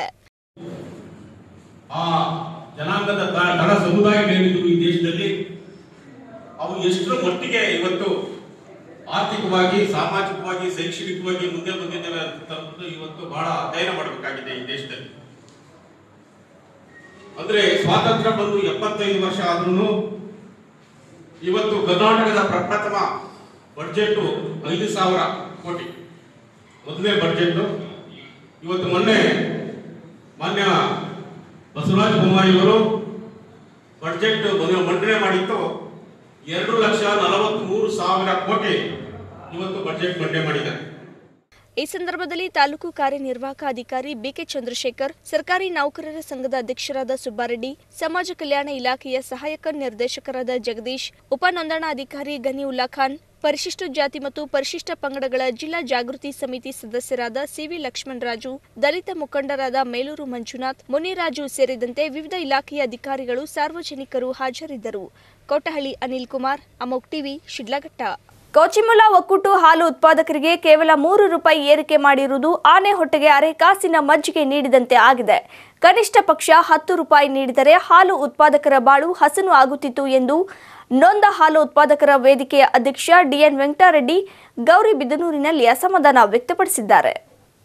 Speaker 12: ಆ ಜನಾಂಗದ ತ- ತಳ ಸಮುದಾಯಗಳೇನಿದ್ವು ಈ ದೇಶದಲ್ಲಿ ಅವು ಎಷ್ಟರ ಮಟ್ಟಿಗೆ ಇವತ್ತು ಆರ್ಥಿಕವಾಗಿ ಸಾಮಾಜಿಕವಾಗಿ ಶೈಕ್ಷಣಿಕವಾಗಿ ಮುಂದೆ ಬಂದಿದ್ದೇವೆ ಅಂತಕ್ಕಂಥದ್ದು ಇವತ್ತು ಬಹಳ ಅಧ್ಯಯನ ಮಾಡಬೇಕಾಗಿದೆ ಈ ದೇಶದಲ್ಲಿ ಅಂದ್ರೆ ಸ್ವಾತಂತ್ರ್ಯ ಬಂದು ಎಪ್ಪತ್ತೈದು ವರ್ಷ ಆದ್ರೂ ಇವತ್ತು ಕರ್ನಾಟಕದ ಪ್ರಪ್ರಥಮ ಬಡ್ಜೆಟ್ ಐದು ಸಾವಿರ ಕೋಟಿ ಮೊದಲನೇ ಬಡ್ಜೆಟ್ ಇವತ್ತು ಮೊನ್ನೆ ಮಾನ್ಯ ಬಸವರಾಜ ಬೊಮ್ಮಾಯಿಯವರು ಬಡ್ಜೆಟ್ ಮಂಡನೆ ಮಾಡಿತ್ತು ಎರಡು ಲಕ್ಷ ನಲವತ್ಮೂರು ಸಾವಿರ ಕೋಟಿ ಇವತ್ತು ಬಡ್ಜೆಟ್ ಮಂಡನೆ ಮಾಡಿದ್ದಾರೆ
Speaker 1: ಈ ಸಂದರ್ಭದಲ್ಲಿ ತಾಲೂಕು ಕಾರ್ಯನಿರ್ವಾಹಕ ಅಧಿಕಾರಿ ಬಿಕೆ ಚಂದ್ರಶೇಖರ್ ಸರ್ಕಾರಿ ನೌಕರರ ಸಂಘದ ಅಧ್ಯಕ್ಷರಾದ ಸುಬ್ಬಾರೆಡ್ಡಿ ಸಮಾಜ ಕಲ್ಯಾಣ ಇಲಾಖೆಯ ಸಹಾಯಕ ನಿರ್ದೇಶಕರಾದ ಜಗದೀಶ್ ಉಪ ನೋಂದಣಾಧಿಕಾರಿ ಗನಿವುಲ್ಲಾ ಖಾನ್ ಪರಿಶಿಷ್ಟ ಜಾತಿ ಮತ್ತು ಪರಿಶಿಷ್ಟ ಪಂಗಡಗಳ ಜಿಲ್ಲಾ ಜಾಗೃತಿ ಸಮಿತಿ ಸದಸ್ಯರಾದ ಸಿವಿ ಲಕ್ಷ್ಮಣರಾಜು ದಲಿತ ಮುಖಂಡರಾದ ಮೇಲೂರು ಮಂಜುನಾಥ್ ಮುನಿರಾಜು ಸೇರಿದಂತೆ ವಿವಿಧ ಇಲಾಖೆಯ ಅಧಿಕಾರಿಗಳು ಸಾರ್ವಜನಿಕರು ಹಾಜರಿದ್ದರು ಕೋಟಹಳ್ಳಿ ಅನಿಲ್ ಕುಮಾರ್ ಅಮೋಕ್ ಟಿವಿ ಶಿಡ್ಲಘಟ್ಟ ಕೋಚಿಮುಲ ಒಕ್ಕೂಟು ಹಾಲು ಉತ್ಪಾದಕರಿಗೆ ಕೇವಲ ಮೂರು ರೂಪಾಯಿ ಏರಿಕೆ ಮಾಡಿರುವುದು ಆನೆ ಹೊಟ್ಟೆಗೆ ಅರೆ ಕಾಸಿನ ಮಜ್ಜಿಗೆ ನೀಡಿದಂತೆ ಆಗಿದೆ ಕನಿಷ್ಠ ಪಕ್ಷ ಹತ್ತು ರೂಪಾಯಿ ನೀಡಿದರೆ ಹಾಲು ಉತ್ಪಾದಕರ ಬಾಳು ಹಸನು ಆಗುತ್ತಿತ್ತು ಎಂದು ನೊಂದ ಹಾಲು ಉತ್ಪಾದಕರ ವೇದಿಕೆಯ ಅಧ್ಯಕ್ಷ ಡಿಎನ್ ವೆಂಕಟರೆಡ್ಡಿ ಗೌರಿಬಿದನೂರಿನಲ್ಲಿ ಅಸಮಾಧಾನ ವ್ಯಕ್ತಪಡಿಸಿದ್ದಾರೆ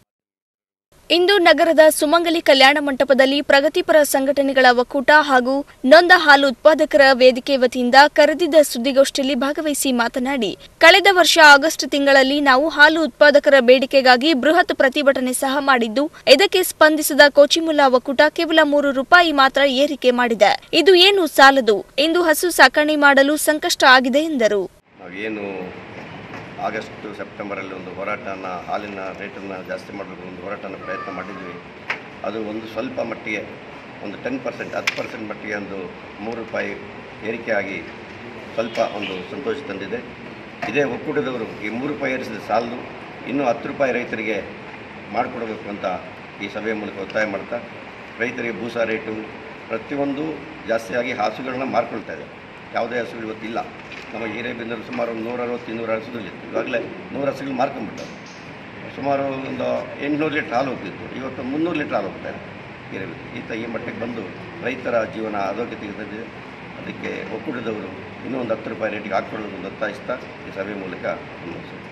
Speaker 1: ಇಂದು ನಗರದ ಸುಮಂಗಲಿ ಕಲ್ಯಾಣ ಮಂಟಪದಲ್ಲಿ ಪ್ರಗತಿಪರ ಸಂಘಟನೆಗಳ ಒಕ್ಕೂಟ ಹಾಗೂ ನೊಂದ ಹಾಲು ಉತ್ಪಾದಕರ ವೇದಿಕೆ ವತಿಯಿಂದ ಕರೆದಿದ್ದ ಸುದ್ದಿಗೋಷ್ಠಿಯಲ್ಲಿ ಭಾಗವಹಿಸಿ ಮಾತನಾಡಿ ಕಳೆದ ವರ್ಷ ಆಗಸ್ಟ್ ತಿಂಗಳಲ್ಲಿ ನಾವು ಹಾಲು ಉತ್ಪಾದಕರ ಬೇಡಿಕೆಗಾಗಿ ಬೃಹತ್ ಪ್ರತಿಭಟನೆ ಸಹ ಮಾಡಿದ್ದು ಇದಕ್ಕೆ ಸ್ಪಂದಿಸಿದ ಕೋಚಿಮುಲ್ಲಾ ಒಕ್ಕೂಟ ಕೇವಲ ಮೂರು ರೂಪಾಯಿ ಮಾತ್ರ ಏರಿಕೆ ಮಾಡಿದೆ ಇದು ಏನು ಸಾಲದು ಇಂದು ಹಸು ಸಾಕಣೆ ಮಾಡಲು ಸಂಕಷ್ಟ ಆಗಿದೆ ಎಂದರು
Speaker 13: ನಾವೇನು ಆಗಸ್ಟ್ ಸೆಪ್ಟೆಂಬರಲ್ಲಿ ಒಂದು ಹೋರಾಟನ ಹಾಲಿನ ರೇಟನ್ನು ಜಾಸ್ತಿ ಮಾಡಬೇಕು ಒಂದು ಹೋರಾಟನ ಪ್ರಯತ್ನ ಮಾಡಿದ್ವಿ ಅದು ಒಂದು ಸ್ವಲ್ಪ ಮಟ್ಟಿಗೆ ಒಂದು ಟೆನ್ ಪರ್ಸೆಂಟ್ ಹತ್ತು ಪರ್ಸೆಂಟ್ ಮಟ್ಟಿಗೆ ಒಂದು ಮೂರು ರೂಪಾಯಿ ಏರಿಕೆ ಆಗಿ ಸ್ವಲ್ಪ ಒಂದು ಸಂತೋಷ ತಂದಿದೆ ಇದೇ ಒಕ್ಕೂಟದವರು ಈ ಮೂರು ರೂಪಾಯಿ ಏರಿಸಿದ ಸಾಲದು ಇನ್ನೂ ಹತ್ತು ರೂಪಾಯಿ ರೈತರಿಗೆ ಮಾಡಿಕೊಡಬೇಕು ಅಂತ ಈ ಸಭೆಯ ಮೂಲಕ ಒತ್ತಾಯ ಮಾಡ್ತಾ ರೈತರಿಗೆ ಭೂಸ ರೇಟು ಪ್ರತಿಯೊಂದು ಜಾಸ್ತಿಯಾಗಿ ಹಸುಗಳನ್ನ ಮಾರ್ಕೊಳ್ತಾ ಇದೆ ಯಾವುದೇ ಹಸುಗಳು ಇವತ್ತಿಲ್ಲ ನಮ್ಮ ಹಿರೇಬೆನ್ನೂರು ಸುಮಾರು ಒಂದು ನೂರ ಅರವತ್ತು ಇನ್ನೂರು ಹಸುಗಳಿತ್ತು ಇವಾಗಲೇ ನೂರು ಹಸುಗಳು ಮಾರ್ಕೊಂಡ್ಬಿಟ್ಟವು ಸುಮಾರು ಒಂದು ಎಂಟುನೂರು ಲೀಟ್ರ್ ಹಾಲು ಹೋಗ್ತಿತ್ತು ಇವತ್ತು ಮುನ್ನೂರು ಲೀಟ್ರ್ ಹಾಲು ಹೋಗ್ತಾ ಇದೆ ಗಿರವಿ ಈತ ಈ ಮಟ್ಟಕ್ಕೆ ಬಂದು ರೈತರ ಜೀವನ ಆರೋಗ್ಯತೆಗೆ ತಂದಿದೆ ಅದಕ್ಕೆ ಒಕ್ಕೂಟದವರು ಇನ್ನೂ ಒಂದು ಹತ್ತು ರೂಪಾಯಿ ರೇಟಿಗೆ ಹಾಕ್ಕೊಳ್ಳೋದು ಒತ್ತಾಯಿಸ್ತಾ ಈ ಸಭೆ ಮೂಲಕ ಮುಗಿಸ್ತೀನಿ.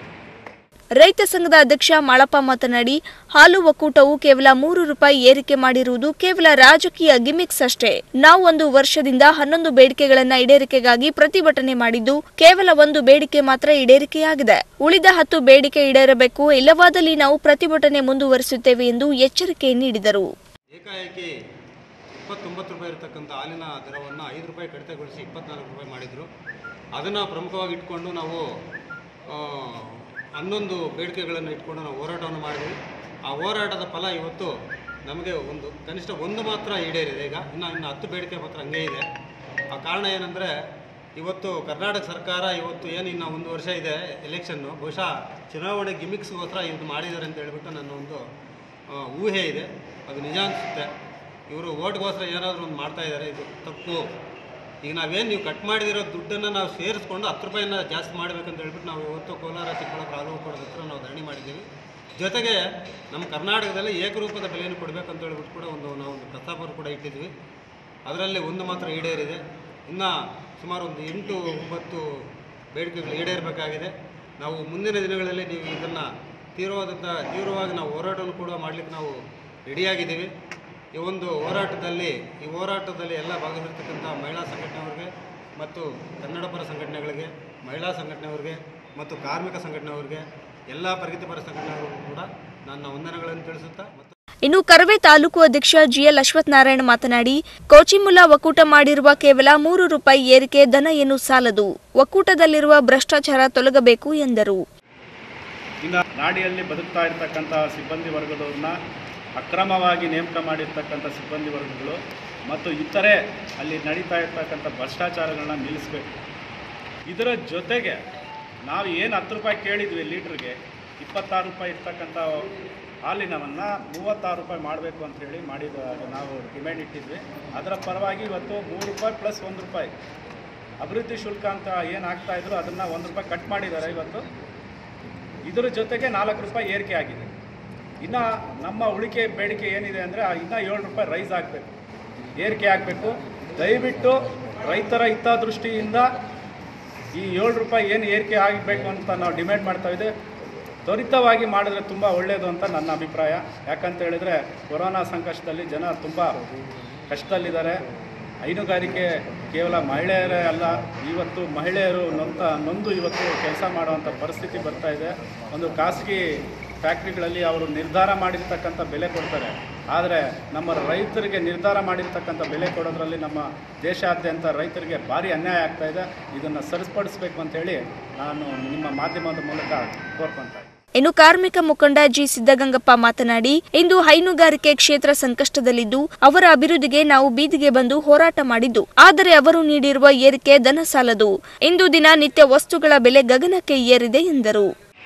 Speaker 1: ರೈತ ಸಂಘದ ಅಧ್ಯಕ್ಷ ಮಾಳಪ್ಪ ಮಾತನಾಡಿ ಹಾಲು ಒಕ್ಕೂಟವು ಕೇವಲ ಮೂರು ರೂಪಾಯಿ ಏರಿಕೆ ಮಾಡಿರುವುದು ಕೇವಲ ರಾಜಕೀಯ ಗಿಮಿಕ್ಸ್ ಅಷ್ಟೇ ನಾವು ಒಂದು ವರ್ಷದಿಂದ ಹನ್ನೊಂದು ಬೇಡಿಕೆಗಳನ್ನ ಈಡೇರಿಕೆಗಾಗಿ ಪ್ರತಿಭಟನೆ ಮಾಡಿದ್ದು ಕೇವಲ ಒಂದು ಬೇಡಿಕೆ ಮಾತ್ರ ಈಡೇರಿಕೆಯಾಗಿದೆ ಉಳಿದ ಹತ್ತು ಬೇಡಿಕೆ ಈಡೇರಬೇಕು ಇಲ್ಲವಾದಲ್ಲಿ ನಾವು ಪ್ರತಿಭಟನೆ ಮುಂದುವರಿಸುತ್ತೇವೆ ಎಂದು ಎಚ್ಚರಿಕೆ ನೀಡಿದರು
Speaker 14: ಏಕಾಏಕಿ ಇಪ್ಪತ್ತೊಂಬತ್ತು ರೂಪಾಯಿ ಇರತಕ್ಕಂಥ ಹಾಲಿನ ದರವನ್ನು ಐದು ರೂಪಾಯಿ ಕಡಿತಗೊಳಿಸಿ ಇಪ್ಪತ್ನಾಲ್ಕು ರೂಪಾಯಿ ಮಾಡಿದರು ಅದನ್ನು ಪ್ರಮುಖವಾಗಿ ಇಟ್ಕೊಂಡು ನಾವು ಆ, ಹನ್ನೊಂದು ಬೇಡಿಕೆಗಳನ್ನು ಇಟ್ಕೊಂಡು ನಾವು ಹೋರಾಟವನ್ನು ಮಾಡಿದ್ವಿ ಆ ಹೋರಾಟದ ಫಲ ಇವತ್ತು ನಮಗೆ ಒಂದು ಕನಿಷ್ಠ ಒಂದು ಮಾತ್ರ ಈಡೇರಿದೆ ಈಗ ಇನ್ನು ಇನ್ನು ಹತ್ತು ಬೇಡಿಕೆ ಮಾತ್ರ ಹಂಗೇ ಇದೆ ಆ ಕಾರಣ ಏನಂದರೆ ಇವತ್ತು ಕರ್ನಾಟಕ ಸರ್ಕಾರ ಇವತ್ತು ಏನು ಇನ್ನು ಒಂದು ವರ್ಷ ಇದೆ ಎಲೆಕ್ಷನ್ನು ಬಹುಶಃ ಚುನಾವಣೆ ಗಿಮಿಕ್ಸ್ಗೋಸ್ಕರ ಇದು ಮಾಡಿದ್ದಾರೆ ಅಂತ ಹೇಳ್ಬಿಟ್ಟು ನನ್ನ ಒಂದು ಆ, ಊಹೆ ಇದೆ ಅದು ನಿಜ ಅನಿಸುತ್ತೆ ಇವರು ಓಟ್ಗೋಸ್ಕರ ಏನಾದರೂ ಒಂದು ಮಾಡ್ತಾ ಇದ್ದಾರೆ ಇದು ತಪ್ಪು ಈಗ ನಾವೇನು ನೀವು ಕಟ್ ಮಾಡಿದಿರೋ ದುಡ್ಡನ್ನು ನಾವು ಸೇರಿಸ್ಕೊಂಡು ಹತ್ತು ರೂಪಾಯಿನ ಜಾಸ್ತಿ ಮಾಡಬೇಕಂತ ಹೇಳ್ಬಿಟ್ಟು ನಾವು ಇವತ್ತು ಕೋಲಾರ ಚಿಕ್ಕಬಳ್ಳಾಪುರ ಹಾಲು ಒಕ್ಕೂಟದ ಹತ್ರ ನಾವು ಧರಣಿ ಮಾಡಿದ್ದೀವಿ ಜೊತೆಗೆ ನಮ್ಮ ಕರ್ನಾಟಕದಲ್ಲಿ ಏಕರೂಪದ ಬೆಲೆಯನ್ನು ಕೊಡಬೇಕಂತ ಹೇಳ್ಬಿಟ್ಟು ಕೂಡ ಒಂದು ನಾವು ಒಂದು ಪ್ರಸ್ತಾಪ ಕೂಡ ಇಟ್ಟಿದ್ವಿ ಅದರಲ್ಲಿ ಒಂದು ಮಾತ್ರ ಈಡೇರಿದೆ ಇನ್ನು ಸುಮಾರು ಒಂದು ಎಂಟು ಒಂಬತ್ತು ಬೇಡಿಕೆಗಳು ಈಡೇರಬೇಕಾಗಿದೆ ನಾವು ಮುಂದಿನ ದಿನಗಳಲ್ಲಿ ನೀವು ಇದನ್ನು ತೀವ್ರವಾದಂಥ ತೀವ್ರವಾಗಿ ನಾವು ಹೋರಾಟವನ್ನು ಕೂಡ ಮಾಡಲಿಕ್ಕೆ ನಾವು ರೆಡಿಯಾಗಿದ್ದೀವಿ ಈ ಒಂದು ಹೋರಾಟದಲ್ಲಿ ಈ ಹೋರಾಟದಲ್ಲಿ ಎಲ್ಲ ಭಾಗವಹಿರ್ತಕ್ಕಂಥ ಮಹಿಳಾ ಸಂಘಟನೆಯವರಿಗೆ ಮತ್ತು ಕನ್ನಡ ಪರ ಸಂಘಟನೆಗಳಿಗೆ ಮಹಿಳಾ ಸಂಘಟನೆಯವರಿಗೆ ಮತ್ತು ಕಾರ್ಮಿಕ ಸಂಘಟನೆಯವರಿಗೆ ಎಲ್ಲ ಪ್ರಗತಿಪರ ಸಂಘಟನೆಯವರಿಗೂ ಕೂಡ ನನ್ನ ವಂದನೆಗಳನ್ನು ತಿಳಿಸುತ್ತಾ ಮತ್ತು
Speaker 1: ಇನ್ನು ಕರವೇ ತಾಲೂಕು ಅಧ್ಯಕ್ಷ ಜಿಎಲ್ ಅಶ್ವಥ್ ನಾರಾಯಣ್ ಮಾತನಾಡಿ ಕೋಚಿಮುಲ್ಲಾ ಒಕ್ಕೂಟ ಮಾಡಿರುವ ಕೇವಲ ಮೂರು ರೂಪಾಯಿ ಏರಿಕೆ ದನ ಏನು ಸಾಲದು ಒಕ್ಕೂಟದಲ್ಲಿರುವ ಭ್ರಷ್ಟಾಚಾರ ತೊಲಗಬೇಕು ಎಂದರು
Speaker 15: ಇನ್ನು ನಾಡಿಯಲ್ಲಿ ಬದುಕ್ತಾ ಇರ್ತಕ್ಕಂಥ ಸಿಬ್ಬಂದಿ ವರ್ಗದವ್ರನ್ನ ಅಕ್ರಮವಾಗಿ ನೇಮಕ ಮಾಡಿರ್ತಕ್ಕಂಥ ಸಿಬ್ಬಂದಿ ವರ್ಗಗಳು ಮತ್ತು ಇತರೆ ಅಲ್ಲಿ ನಡೀತಾ ಇರ್ತಕ್ಕಂಥ ಭ್ರಷ್ಟಾಚಾರಗಳನ್ನ ನಿಲ್ಲಿಸಬೇಕು ಇದರ ಜೊತೆಗೆ ನಾವು ಏನು ಹತ್ತು ರೂಪಾಯಿ ಕೇಳಿದ್ವಿ ಲೀಟ್ರಿಗೆ ಇಪ್ಪತ್ತಾರು ರೂಪಾಯಿ ಇರ್ತಕ್ಕಂಥ ಹಾಲಿನವನ್ನು ಮೂವತ್ತಾರು ರೂಪಾಯಿ ಮಾಡಬೇಕು ಅಂತ ಹೇಳಿ ಮಾಡಿದ ನಾವು ಡಿಮ್ಯಾಂಡ್ ಇಟ್ಟಿದ್ವಿ ಅದರ ಪರವಾಗಿ ಇವತ್ತು ಮೂರು ರೂಪಾಯಿ ಪ್ಲಸ್ ಒಂದು ರೂಪಾಯಿ ಅಭಿವೃದ್ಧಿ ಶುಲ್ಕ ಅಂತ ಏನು ಹಾಕ್ತಾ ಇದ್ರು ಅದನ್ನು ಒಂದು ರೂಪಾಯಿ ಕಟ್ ಮಾಡಿದ್ದಾರೆ ಇವತ್ತು ಇದರ ಜೊತೆಗೆ ನಾಲ್ಕು ರೂಪಾಯಿ ಏರಿಕೆ ಆಗಿದೆ ಇನ್ನು ನಮ್ಮ ಉಳಿಕೆ ಬೇಡಿಕೆ ಏನಿದೆ ಅಂದರೆ ಇನ್ನೂ ಏಳು ರೂಪಾಯಿ ರೈಸ್ ಆಗಬೇಕು ಏರಿಕೆ ಆಗಬೇಕು ದಯವಿಟ್ಟು ರೈತರ ಹಿತದೃಷ್ಟಿಯಿಂದ ಈ ಏಳು ರೂಪಾಯಿ ಏನು ಏರಿಕೆ ಆಗಬೇಕು ಅಂತ ನಾವು ಡಿಮ್ಯಾಂಡ್ ಮಾಡ್ತಾ ಇದ್ದೇವೆ ತ್ವರಿತವಾಗಿ ಮಾಡಿದ್ರೆ ತುಂಬ ಒಳ್ಳೆಯದು ಅಂತ ನನ್ನ ಅಭಿಪ್ರಾಯ ಯಾಕಂತ ಹೇಳಿದರೆ ಕೊರೋನಾ ಸಂಕಷ್ಟದಲ್ಲಿ ಜನ ತುಂಬ ಕಷ್ಟದಲ್ಲಿದ್ದಾರೆ ಹೈನುಗಾರಿಕೆ ಕೇವಲ ಮಹಿಳೆಯರೇ ಅಲ್ಲ ಇವತ್ತು ಮಹಿಳೆಯರು ನೊಂತ ನೊಂದು ಇವತ್ತು ಕೆಲಸ ಮಾಡುವಂಥ ಪರಿಸ್ಥಿತಿ ಬರ್ತಾ ಇದೆ ಒಂದು ಖಾಸಗಿ ಫ್ಯಾಕ್ಟ್ರಿಗಳಲ್ಲಿ ಅವರು ನಿರ್ಧಾರ ಮಾಡಿರ್ತಕ್ಕಂಥ ಬೆಲೆ ಕೊಡ್ತಾರೆ ಆದರೆ ನಮ್ಮ ರೈತರಿಗೆ ನಿರ್ಧಾರ ಮಾಡಿರ್ತಕ್ಕಂಥ ಬೆಲೆ ಕೊಡೋದ್ರಲ್ಲಿ ನಮ್ಮ ದೇಶಾದ್ಯಂತ ರೈತರಿಗೆ ಭಾರಿ ಅನ್ಯಾಯ ಆಗ್ತಾ ಇದೆ ಇದನ್ನು ಸರಿಪಡಿಸಬೇಕು ಅಂತೇಳಿ ನಾನು ನಿಮ್ಮ ಮಾಧ್ಯಮದ ಮೂಲಕ ಕೋರ್ಕೊತಾ ಇದ್ದೀನಿ.
Speaker 1: ಇನ್ನು ಕಾರ್ಮಿಕ ಮುಖಂಡ ಜಿ ಸಿದ್ದಗಂಗಪ್ಪ ಮಾತನಾಡಿ ಇಂದು ಹೈನುಗಾರಿಕೆ ಕ್ಷೇತ್ರ ಸಂಕಷ್ಟದಲ್ಲಿದ್ದು ಅವರ ಅಭಿವೃದ್ಧಿಗೆ ನಾವು ಬೀದಿಗೆ ಬಂದು ಹೋರಾಟ ಮಾಡಿದ್ದು ಆದರೆ ಅವರು ನೀಡಿರುವ ಏರಿಕೆ ದನ ಸಾಲದು ಇಂದು ದಿನ ನಿತ್ಯ ವಸ್ತುಗಳ ಬೆಲೆ ಗಗನಕ್ಕೆ ಏರಿದೆ ಎಂದರು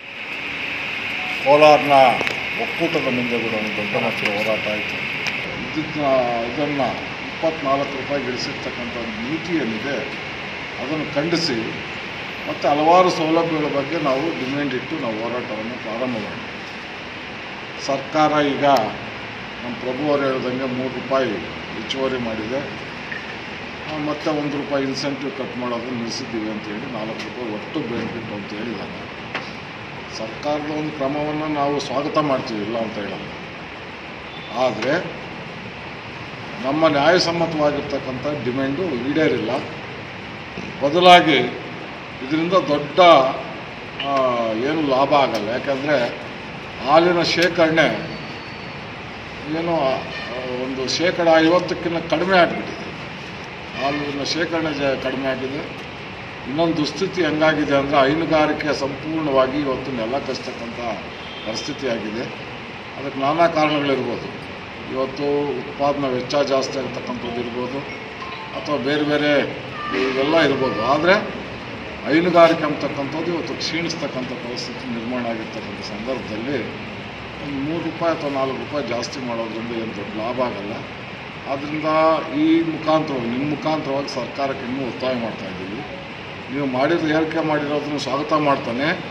Speaker 16: ಕೋಲಾರ್ನ ಒಕ್ಕೂಟದ ಮುಂದೆ ಕೂಡ ಒಂದು ದೊಡ್ಡ ಮಟ್ಟದ ಹೋರಾಟ ಆಯಿತು ಇದನ್ನ ಇದನ್ನು ಇಪ್ಪತ್ನಾಲ್ಕು ರೂಪಾಯಿಗೆ ಇಳಿಸಿರ್ತಕ್ಕಂಥ ನೀತಿ ಏನಿದೆ ಅದನ್ನು ಖಂಡಿಸಿ ಮತ್ತು ಹಲವಾರು ಸೌಲಭ್ಯಗಳ ಬಗ್ಗೆ ನಾವು ಡಿಮ್ಯಾಂಡ್ ಇಟ್ಟು ನಾವು ಹೋರಾಟವನ್ನು ಪ್ರಾರಂಭ ಮಾಡಿದ್ವಿ ಸರ್ಕಾರ ಈಗ ನಮ್ಮ ಪ್ರಭು ಅವರು ಹೇಳ್ದಂಗೆ ಮೂರು ರೂಪಾಯಿ ಹೆಚ್ಚುವರಿ ಮಾಡಿದೆ ಆ, ಮತ್ತೆ ಒಂದು ರೂಪಾಯಿ ಇನ್ಸೆಂಟಿವ್ ಕಟ್ ಮಾಡೋದನ್ನು ನಿಲ್ಲಿಸಿದ್ದೀವಿ ಅಂತೇಳಿ ನಾಲ್ಕು ರೂಪಾಯಿ ಒಟ್ಟು ಬೆನಿಫಿಟ್ ಅಂತ ಹೇಳಿದ್ದಾರೆ ಸರ್ಕಾರದ ಒಂದು ಕ್ರಮವನ್ನು ನಾವು ಸ್ವಾಗತ ಮಾಡ್ತೀವಿ ಇಲ್ಲ ಅಂತ ಹೇಳಲ್ಲ ಆದರೆ ನಮ್ಮ ನ್ಯಾಯಸಮ್ಮತವಾಗಿರ್ತಕ್ಕಂಥ ಡಿಮ್ಯಾಂಡು ಈಡೇರಿಲ್ಲ ಬದಲಾಗಿ ಇದರಿಂದ ದೊಡ್ಡ ಆ, ಏನು ಲಾಭ ಆಗಲ್ಲ ಯಾಕಂದರೆ ಹಾಲಿನ ಶೇಖರಣೆ ಏನು ಆ, ಒಂದು ಶೇಕಡ ಐವತ್ತಕ್ಕಿಂತ ಕಡಿಮೆ ಆಗಿಬಿಟ್ಟಿದೆ ಹಾಲಿನ ಶೇಖರಣೆ ಜ ಕಡಿಮೆ ಆಗಿದೆ ಇನ್ನೊಂದು ದುಸ್ಥಿತಿ ಹೆಂಗಾಗಿದೆ ಅಂದರೆ ಹೈನುಗಾರಿಕೆ ಸಂಪೂರ್ಣವಾಗಿ ಇವತ್ತು ನೆಲ ಕಸ್ತಕ್ಕಂಥ ಪರಿಸ್ಥಿತಿ ಆಗಿದೆ ಅದಕ್ಕೆ ನಾನಾ ಕಾರಣಗಳಿರ್ಬೋದು ಇವತ್ತು ಉತ್ಪಾದನಾ ವೆಚ್ಚ ಜಾಸ್ತಿ ಆಗ್ತಕ್ಕಂಥದ್ದು ಇರ್ಬೋದು ಅಥವಾ ಬೇರೆ ಬೇರೆ ಇವೆಲ್ಲ ಇರ್ಬೋದು ಆದರೆ ಹೈನುಗಾರಿಕೆ ಅಂತಕ್ಕಂಥದ್ದು ಇವತ್ತು ಕ್ಷೀಣಿಸ್ತಕ್ಕಂಥ ಪರಿಸ್ಥಿತಿ ನಿರ್ಮಾಣ ಆಗಿರ್ತಕ್ಕಂಥ ಸಂದರ್ಭದಲ್ಲಿ ಒಂದು ಮೂರು ರೂಪಾಯಿ ಅಥವಾ ನಾಲ್ಕು ರೂಪಾಯಿ ಜಾಸ್ತಿ ಮಾಡೋದ್ರಿಂದ ಏನು ದೊಡ್ಡ ಲಾಭ ಆಗಲ್ಲ ಆದ್ದರಿಂದ ಈ ಮುಖಾಂತರವಾಗಿ ನಿಮ್ಮ ಮುಖಾಂತರವಾಗಿ ಸರ್ಕಾರಕ್ಕೆ ಇನ್ನೂ ಒತ್ತಾಯ ಮಾಡ್ತಾ ಇದ್ದೀವಿ ನೀವು ಮಾಡಿರೋ ಏರಿಕೆ ಮಾಡಿರೋದನ್ನು ಸ್ವಾಗತ ಮಾಡ್ತಾನೆ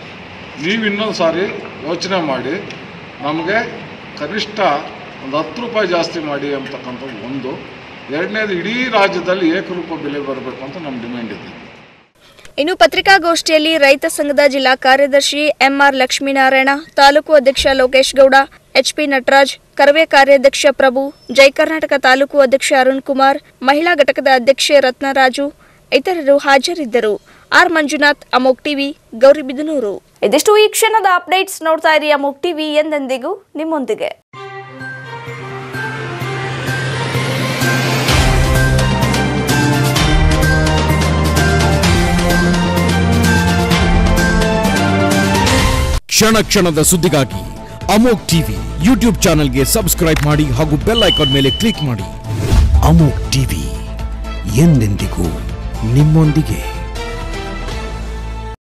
Speaker 16: ನೀವು ಇನ್ನೊಂದು ಸಾರಿ ಯೋಚನೆ ಮಾಡಿ ನಮಗೆ ಕನಿಷ್ಠ ಒಂದು ಹತ್ತು ರೂಪಾಯಿ ಜಾಸ್ತಿ ಮಾಡಿ ಅಂತಕ್ಕಂಥದ್ದು ಒಂದು ಎರಡನೇದು ಇಡೀ ರಾಜ್ಯದಲ್ಲಿ ಏಕರೂಪ ಬೆಲೆ ಬರಬೇಕು ಅಂತ ನಮ್ಮ ಡಿಮ್ಯಾಂಡ್ ಇದೆ
Speaker 1: ಇನ್ನು ಪತ್ರಿಕಾಗೋಷ್ಠಿಯಲ್ಲಿ ರೈತ ಸಂಘದ ಜಿಲ್ಲಾ ಕಾರ್ಯದರ್ಶಿ ಎಂಆರ್ ಲಕ್ಷ್ಮೀನಾರಾಯಣ ತಾಲೂಕು ಅಧ್ಯಕ್ಷ ಲೋಕೇಶ್ ಗೌಡ ಎಚ್ಪಿ ನಟರಾಜ್ ಕರವೇ ಕಾರ್ಯಾಧ್ಯಕ್ಷ ಪ್ರಭು ಜೈ ಕರ್ನಾಟಕ ತಾಲೂಕು ಅಧ್ಯಕ್ಷ ಅರುಣ್ ಕುಮಾರ್ ಮಹಿಳಾ ಘಟಕದ ಅಧ್ಯಕ್ಷೆ ರತ್ನರಾಜು ಇತರರು ಹಾಜರಿದ್ದರು ಆರ್ ಮಂಜುನಾಥ್ ಅಮೋಕ್ ಟಿವಿ ಗೌರಿಬಿದನೂರು ಇದಿಷ್ಟು ಈ ಕ್ಷಣದ ಅಪ್ಡೇಟ್ಸ್ ನೋಡ್ತಾ ಇರಿ ಅಮೋಕ್ ಟಿವಿ ಎಂದೆಂದಿಗೂ ನಿಮ್ಮೊಂದಿಗೆ
Speaker 17: ಕ್ಷಣ ಕ್ಷಣದ ಸುದ್ದಿಗಾಗಿ ಅಮೋಕ್ ಟಿವಿ ಯೂಟ್ಯೂಬ್ ಚಾನೆಲ್ಗೆ ಸಬ್ಸ್ಕ್ರೈಬ್ ಮಾಡಿ ಹಾಗೂ ಬೆಲ್ ಐಕಾನ್ ಮೇಲೆ ಕ್ಲಿಕ್ ಮಾಡಿ ಅಮೋಕ್ ಟಿವಿ ಎಂದೆಂದಿಗೂ ನಿಮ್ಮೊಂದಿಗೆ